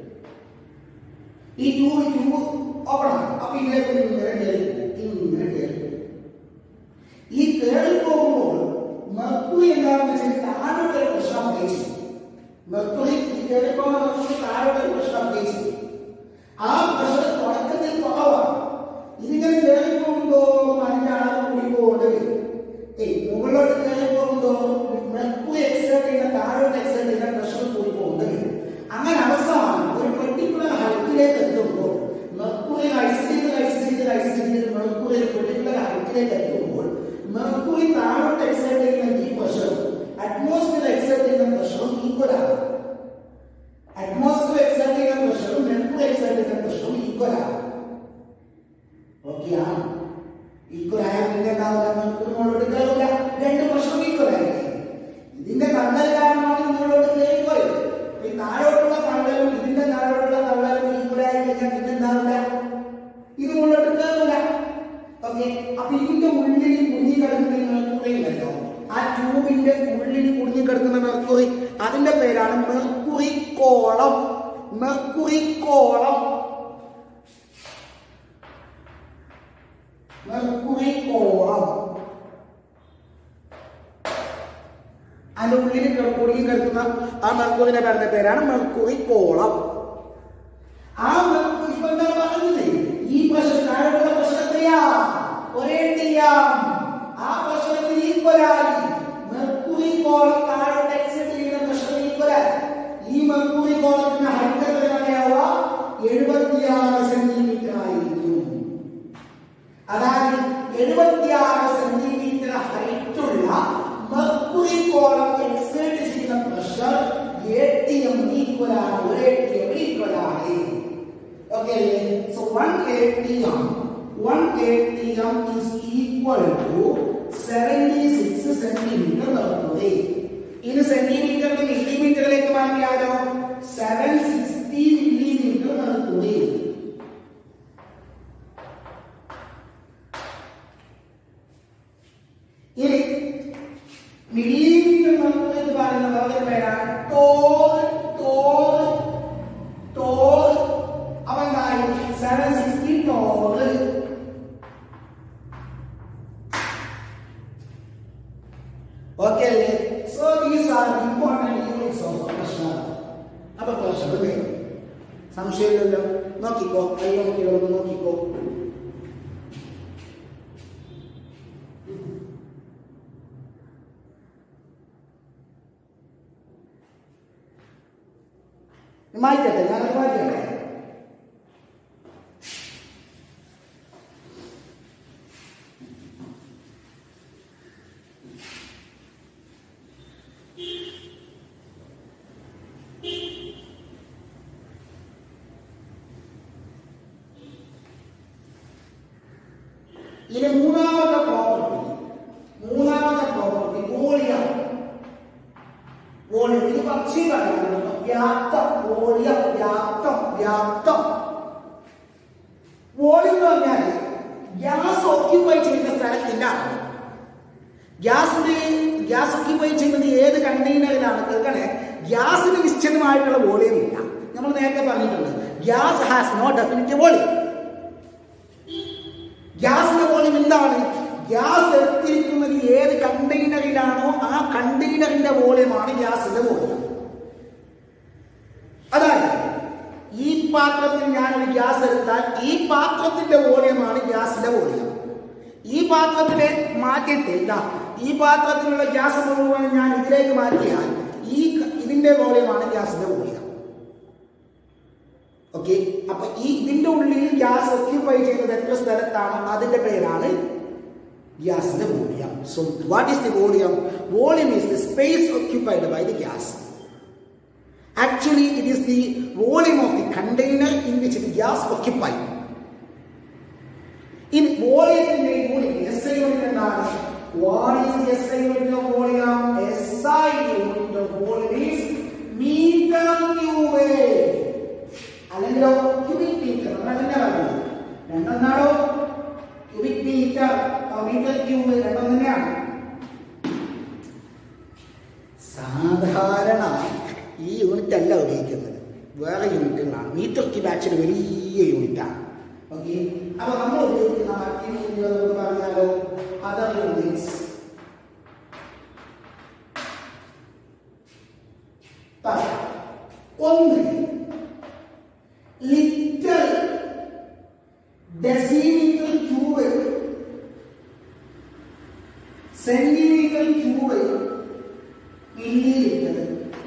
ഈ ട്യൂബ് ട്യൂബ് ഓപ്പൺ ആണ് അപ്പൊ ഇതിലേക്ക് ഇങ്ങനെ കയറി ഇങ്ങനെ കയറി ഈ കയറി പോകുമ്പോൾ മെർക്കുറി എന്താണെന്ന് വെച്ചാൽ താഴോട്ട് ഒരു പ്രഷർ അപ്ലൈ ചെയ്യും മെർക്കുറി ഈ കയറി പോകുന്ന മെർക്കുറി താഴോട്ട് ഒരു പ്രഷർ അപ്ലൈ ചെയ്യും ആ പ്രഷർ തുടക്കത്തിൽ കുറവാണ് ഇതിങ്ങനെ കയറി പോകുമ്പോൾ അതിന്റെ അളവ് കൂടി പോകേണ്ടി വരും ഏയ് മുകളിലോട്ട് കയറി പോകുമ്പോൾ മെർക്കുറി എക്സേർട്ട് ചെയ്യുന്ന താഴോട്ട് എക്സേർട്ട് ചെയ്യുന്ന പ്രഷർ കൂടി പോകേണ്ടി വരും അങ്ങനെ അവസാനം ഒരു പെർട്ടിക്കുലർ ഹൈറ്റിലേക്ക് എത്തുമ്പോൾ മെർക്കുറി റൈസ് ചെയ്ത് റൈസ് ചെയ്ത് റൈസ് ചെയ്ത് മെർക്കുറി ഒരു പെർട്ടിക്കുലർ ഹൈറ്റിലേക്ക് എത്തുമ്പോൾ മെർക്കുറി താഴോട്ട് എക്സൈറ്റ് ചെയ്യുന്ന ഈ പ്രഷർ അറ്റ്മോസ്ഫിയർ അനൂപിന്റെ ഉള്ളിൽ കുടുങ്ങിക്കിടക്കുന്ന മെർക്കുറി അതിന്റെ പേരാണ് mercury column mercury column mercury column അതിന്റെ ഉള്ളിൽ കുടുങ്ങി കിടക്കുന്ന ആ മെർക്കുറിന്റെ പേരുടെ പേരാണ് മെർക്കുറി കോളം ആ മെർക്കുറി ഇപ്പൊ എന്താ പറഞ്ഞത് ഈ പ്രശ്നം താഴെയുള്ള പ്രശ്നത്തെയാ ഒരേ ചെയ്യാം ആ പ്രശ്നത്തിൽ ഈക്വലായി മെർക്കുറി കോളം താഴോട്ട് എക്സിറ്റ് ചെയ്യുന്ന പ്രശ്നം ഈക്വലായി ഈ മെർക്കുറി കോളത്തിന്റെ ഹൈറ്റ് എത്രയാവുക എഴുപത്തിയാറ് സെന്റിമീറ്റർ ആയിരിക്കും അതായത് എഴുപത്തിയാറ് സെന്റിമീറ്റർ ഹൈറ്റുള്ള മെർക്കുറി കോളം എക്സേർട്ട് ചെയ്യുന്ന പ്രഷർ എ ടി എം ഈക്വലാണ് ഒരു എ ടി എം ഈക്വലാണ് okay so one A T M one A T M is equal to seventy six centimetre mercury ഇനി സെന്റിമീറ്റർ മില്ലിമീറ്ററിലേക്ക് മാറ്റിയാലോ സെവൻ സിക്സ്റ്റി മില്ലിമീറ്റർ മെർക്കുറി ഇനി millimetre mercury എന്ന് പറയുന്ന വേറൊരു പേരാണ് ടോർ ടോർ ടോർ അവന്തായി സെവൻ സിക്സ്റ്റി ടോർ ഓക്കെ അല്ലേ so these are important units of pressure അപ്പൊ പ്രഷർ വരും സംശയമില്ലല്ലോ നോക്കിക്കോ അയ്യോ കുട്ടികളൊന്ന് നോക്കിക്കോ മാറ്റട്ടെ ഞാനത് മാറ്റട്ടെ ഇനി മൂന്നാമത്തെ പ്രോപ്പർട്ടി മൂന്നാമത്തെ പ്രോപ്പർട്ടി വോളിയം വോളിയം ഇത് പക്ഷി പറയുന്നത് വ്യാപ്തം വോളിയം വ്യാപ്തം വ്യാപ്തം വോളിയം എന്ന് പറഞ്ഞാൽ ഗ്യാസ് ഓക്യുപ്പൈ ചെയ്യുന്ന സ്ഥലത്തിന്റെ അളവ് ഗ്യാസിന്റെ ഗ്യാസ് ഓക്യുപ്പൈ ചെയ്യുന്നത് ഏത് കണ്ടെയ്നറിലാണ് കേൾക്കണേ ഗ്യാസിന് നിശ്ചിതമായിട്ടുള്ള വോളിയം ഇല്ല നമ്മൾ നേരത്തെ പറഞ്ഞിട്ടുണ്ട് gas has no definite volume ഗ്യാസിന്റെ വോളിയം എന്താണ് ഗ്യാസ് എടുത്തിരിക്കുന്നത് ഏത് കണ്ടെയ്നറിലാണോ ആ കണ്ടെയ്നറിന്റെ വോളിയമാണ് ഗ്യാസിന്റെ വോളിയം അതായത് ഈ പാത്രത്തിൽ ഞാൻ ഒരു ഗ്യാസ് എടുത്താൽ ഈ പാത്രത്തിന്റെ വോളിയമാണ് ഗ്യാസിന്റെ വോളിയം ഈ പാത്രത്തിലെ മാറ്റിയിട്ട് ഇതാ ഈ പാത്രത്തിലുള്ള ഗ്യാസ് മുഴുവൻ ഞാൻ ഇതിലേക്ക് മാറ്റിയാൽ ഈ ക- ഇതിന്റെ വോളിയമാണ് ഗ്യാസിന്റെ വോളിയം ഓക്കെ അപ്പൊ ഈ ഇതിന്റെ ഉള്ളിൽ ഗ്യാസ് ഓക്യുപ്പൈ ചെയ്യുന്നത് എത്ര സ്ഥലത്താണോ അതിന്റെ പേരാണ് ഗ്യാസിന്റെ volume so what is the volume volume is the space occupied by the gas actually it is the volume of the container in which the gas occupy in വോളിയത്തിന്റെ യൂണിറ്റ് എസ് ഐ യൂണിറ്റ് എന്താണ് what is the S I unit of volume S I unit of volume is metre cube അല്ലെങ്കിലോ cubic metre നമ്മൾ തന്നെ പറയുന്നത് രണ്ടെന്നാണോ cubic metre metre cube രണ്ടും തന്നെയാണ് സാധാരണ ഈ യൂണിറ്റ് അല്ല ഉപയോഗിക്കുന്നത് വേറെ യൂണിറ്റുകളാണ് മീറ്റർ ക്യൂബ് ആക്ച്വലി വലിയ യൂണിറ്റാണ് ഓക്കെ അപ്പൊ നമ്മൾ ഉപയോഗിക്കുന്ന മറ്റു യൂണിറ്റുകൾ നമുക്ക് പറഞ്ഞാലോ അതർ യൂണിറ്റ്സ് ഒന്ന് litre decimetre cube centimetre cube millilitre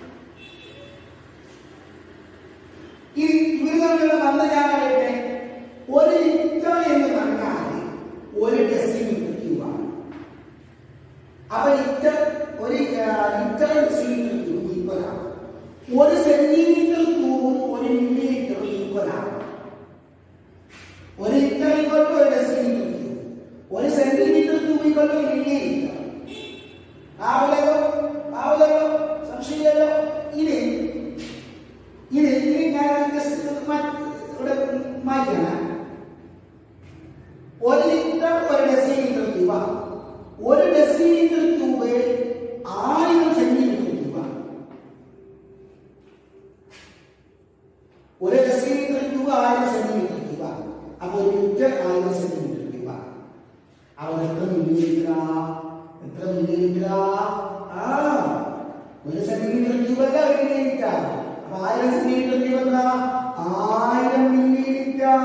ഈ ഇവർ തമ്മിലുള്ള ബന്ധം ഞാൻ പറയട്ടെ ഒരു ലിറ്റർ എന്ന് പറഞ്ഞാൽ ഒരു ഡെസിമീറ്റർ ക്യൂബാണ് അപ്പൊ ലിറ്റർ ഒരു ആ, ലിറ്റർ ഡെസിമീറ്റർ ക്യൂബ് ഈക്വലാണ് ഒരു സെന്റിമീറ്റർ ക്യൂബും ഒരു മില്ലി ലിറ്ററും ഈക്വലാണ് ഒരു ലിറ്റർ ഈക്വൽ ടു ഒരു ഡെസിമീറ്റർ ക്യൂബ് ഒരു സെന്റിമീറ്റർ ക്യൂബ് ഈക്വൽ ടു ഒരു മില്ലി ലിറ്റർ ആവില്ലല്ലോ ആവില്ലല്ലോ സംശയമില്ലല്ലോ ഇനി ഇത് ഇനി ഞാൻ ജസ്റ്റ് ഇവിടെ മാറ്റണം ഒരു ലിറ്റർ ഒരു ഡെസിമീറ്റർ ക്യൂബ ഒരു ഡെസിമീറ്റർ ക്യൂബ് ആ ഒരു സെന്റിമീറ്റർ ക്യൂബ് അല്ല ഒരു മില്ലിലിറ്റർ അപ്പൊ ആയിരം സെന്റിമീറ്റർ ക്യൂബ് എന്താ ആയിരം മില്ലിലിറ്റർ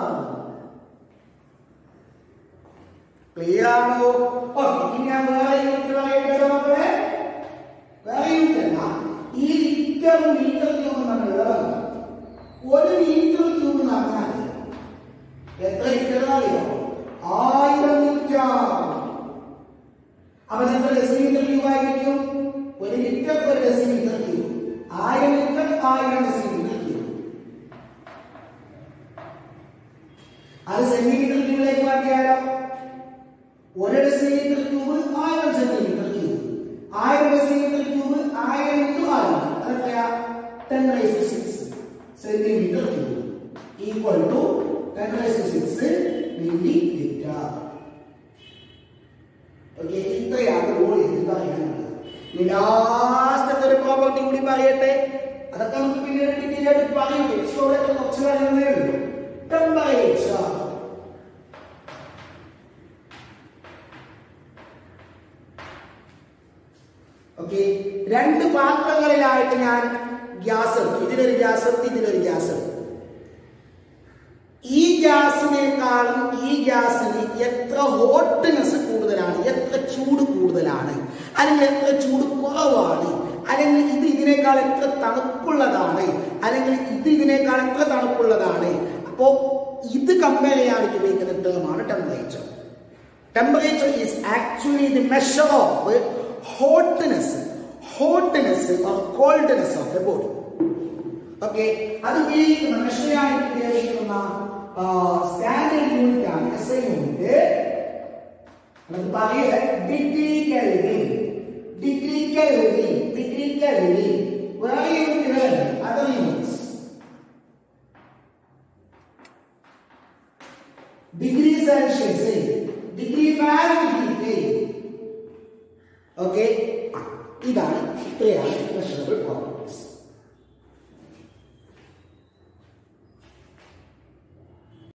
ക്ലിയർ ആണോ ഓക്കെ ഇനി ഞാൻ വേറെ യൂണിറ്റ് പറയട്ടെ മക്കളെ വേറെ യൂണിറ്റ് അല്ല ഈ ലിറ്റർ മീറ്റർ ക്യൂബ് നമ്മൾ വേറെ ഒരു മീറ്റർ ക്യൂബ് എന്ന് പറഞ്ഞാൽ എത്ര ലിറ്റർ അറിയോ ആയിരം ലിറ്റർ അപ്പൊ നമ്മൾ ഡെസിമീറ്റർ ക്യൂബ് ആയിരിക്കും ഒരു ലിറ്റർ ഒരു ഡെസിമീറ്റർ ക്യൂബ് ആയിരം ലിറ്റർ ആയിരം ഡെസിമീറ്റർ ക്യൂബ് അത് സെന്റിമീറ്റർ ക്യൂബിലേക്ക് മാറ്റിയാലോ ഒരു ഡെസിമീറ്റർ ക്യൂബ് ആയിരം സെന്റിമീറ്റർ ക്യൂബ് ആയിരം ഡെസിമീറ്റർ ക്യൂബ് ആയിരം ഇൻറ്റു ആയിരം അതെത്രയാ ten raise to six centimetre cube equal to ten raise to six millilitre okay ഇത്രയാണ് വോളിയത്തിൽ പറയാനുള്ളത് ഇനി ലാസ്റ്റത്തെ ഒരു പ്രോപ്പർട്ടി കൂടി പറയട്ടെ അതൊക്കെ നമുക്ക് പിന്നീട് ഡീറ്റെയിൽ ആയിട്ട് പറയും ടെക്സ്റ്റോടെ കുറച്ച് കാര്യങ്ങളേ ഉള്ളൂ ടെമ്പറേച്ചർ ഓക്കെ രണ്ട് പാത്രങ്ങളിലായിട്ട് ഞാൻ ഗ്യാസ് എടുത്തു ഇതിലൊരു ഗ്യാസ് എടുത്തു ഇതിലൊരു ഗ്യാസ് എടുത്തു ഈ ഗ്യാസിനേക്കാളും ഈ ഗ്യാസിന് എത്ര ഹോട്ട്നെസ് കൂടുതലാണ് എത്ര ചൂട് കൂടുതലാണ് അല്ലെങ്കിൽ എത്ര ചൂട് കുറവാണ് അല്ലെങ്കിൽ ഇത് ഇതിനേക്കാൾ എത്ര തണുപ്പുള്ളതാണ് അല്ലെങ്കിൽ ഇത് ഇതിനേക്കാൾ എത്ര തണുപ്പുള്ളതാണ് അപ്പോ ഇത് കമ്പയർ ചെയ്യാൻ ഉപയോഗിക്കുന്ന ടേമാണ് temperature temperature is actually the measure of hotness hotness or coldness of a body okay അത് ഉപയോഗിക്കുന്ന മെഷർ ചെയ്യാൻ ഉപയോഗിക്കുന്ന സ്റ്റാൻഡേർഡ് യൂണിറ്റ് ആണ് എസ് ഐ യൂണിറ്റ് നമുക്ക് പറയുക degree Kelvin degree Kelvin degree Kelvin വേറെ യൂണിറ്റുകൾ other units degree Celsius degree Fahrenheit okay ഇതാണ് ഇത്രയാണ് മെഷറബിൾ പ്രോബ്ലം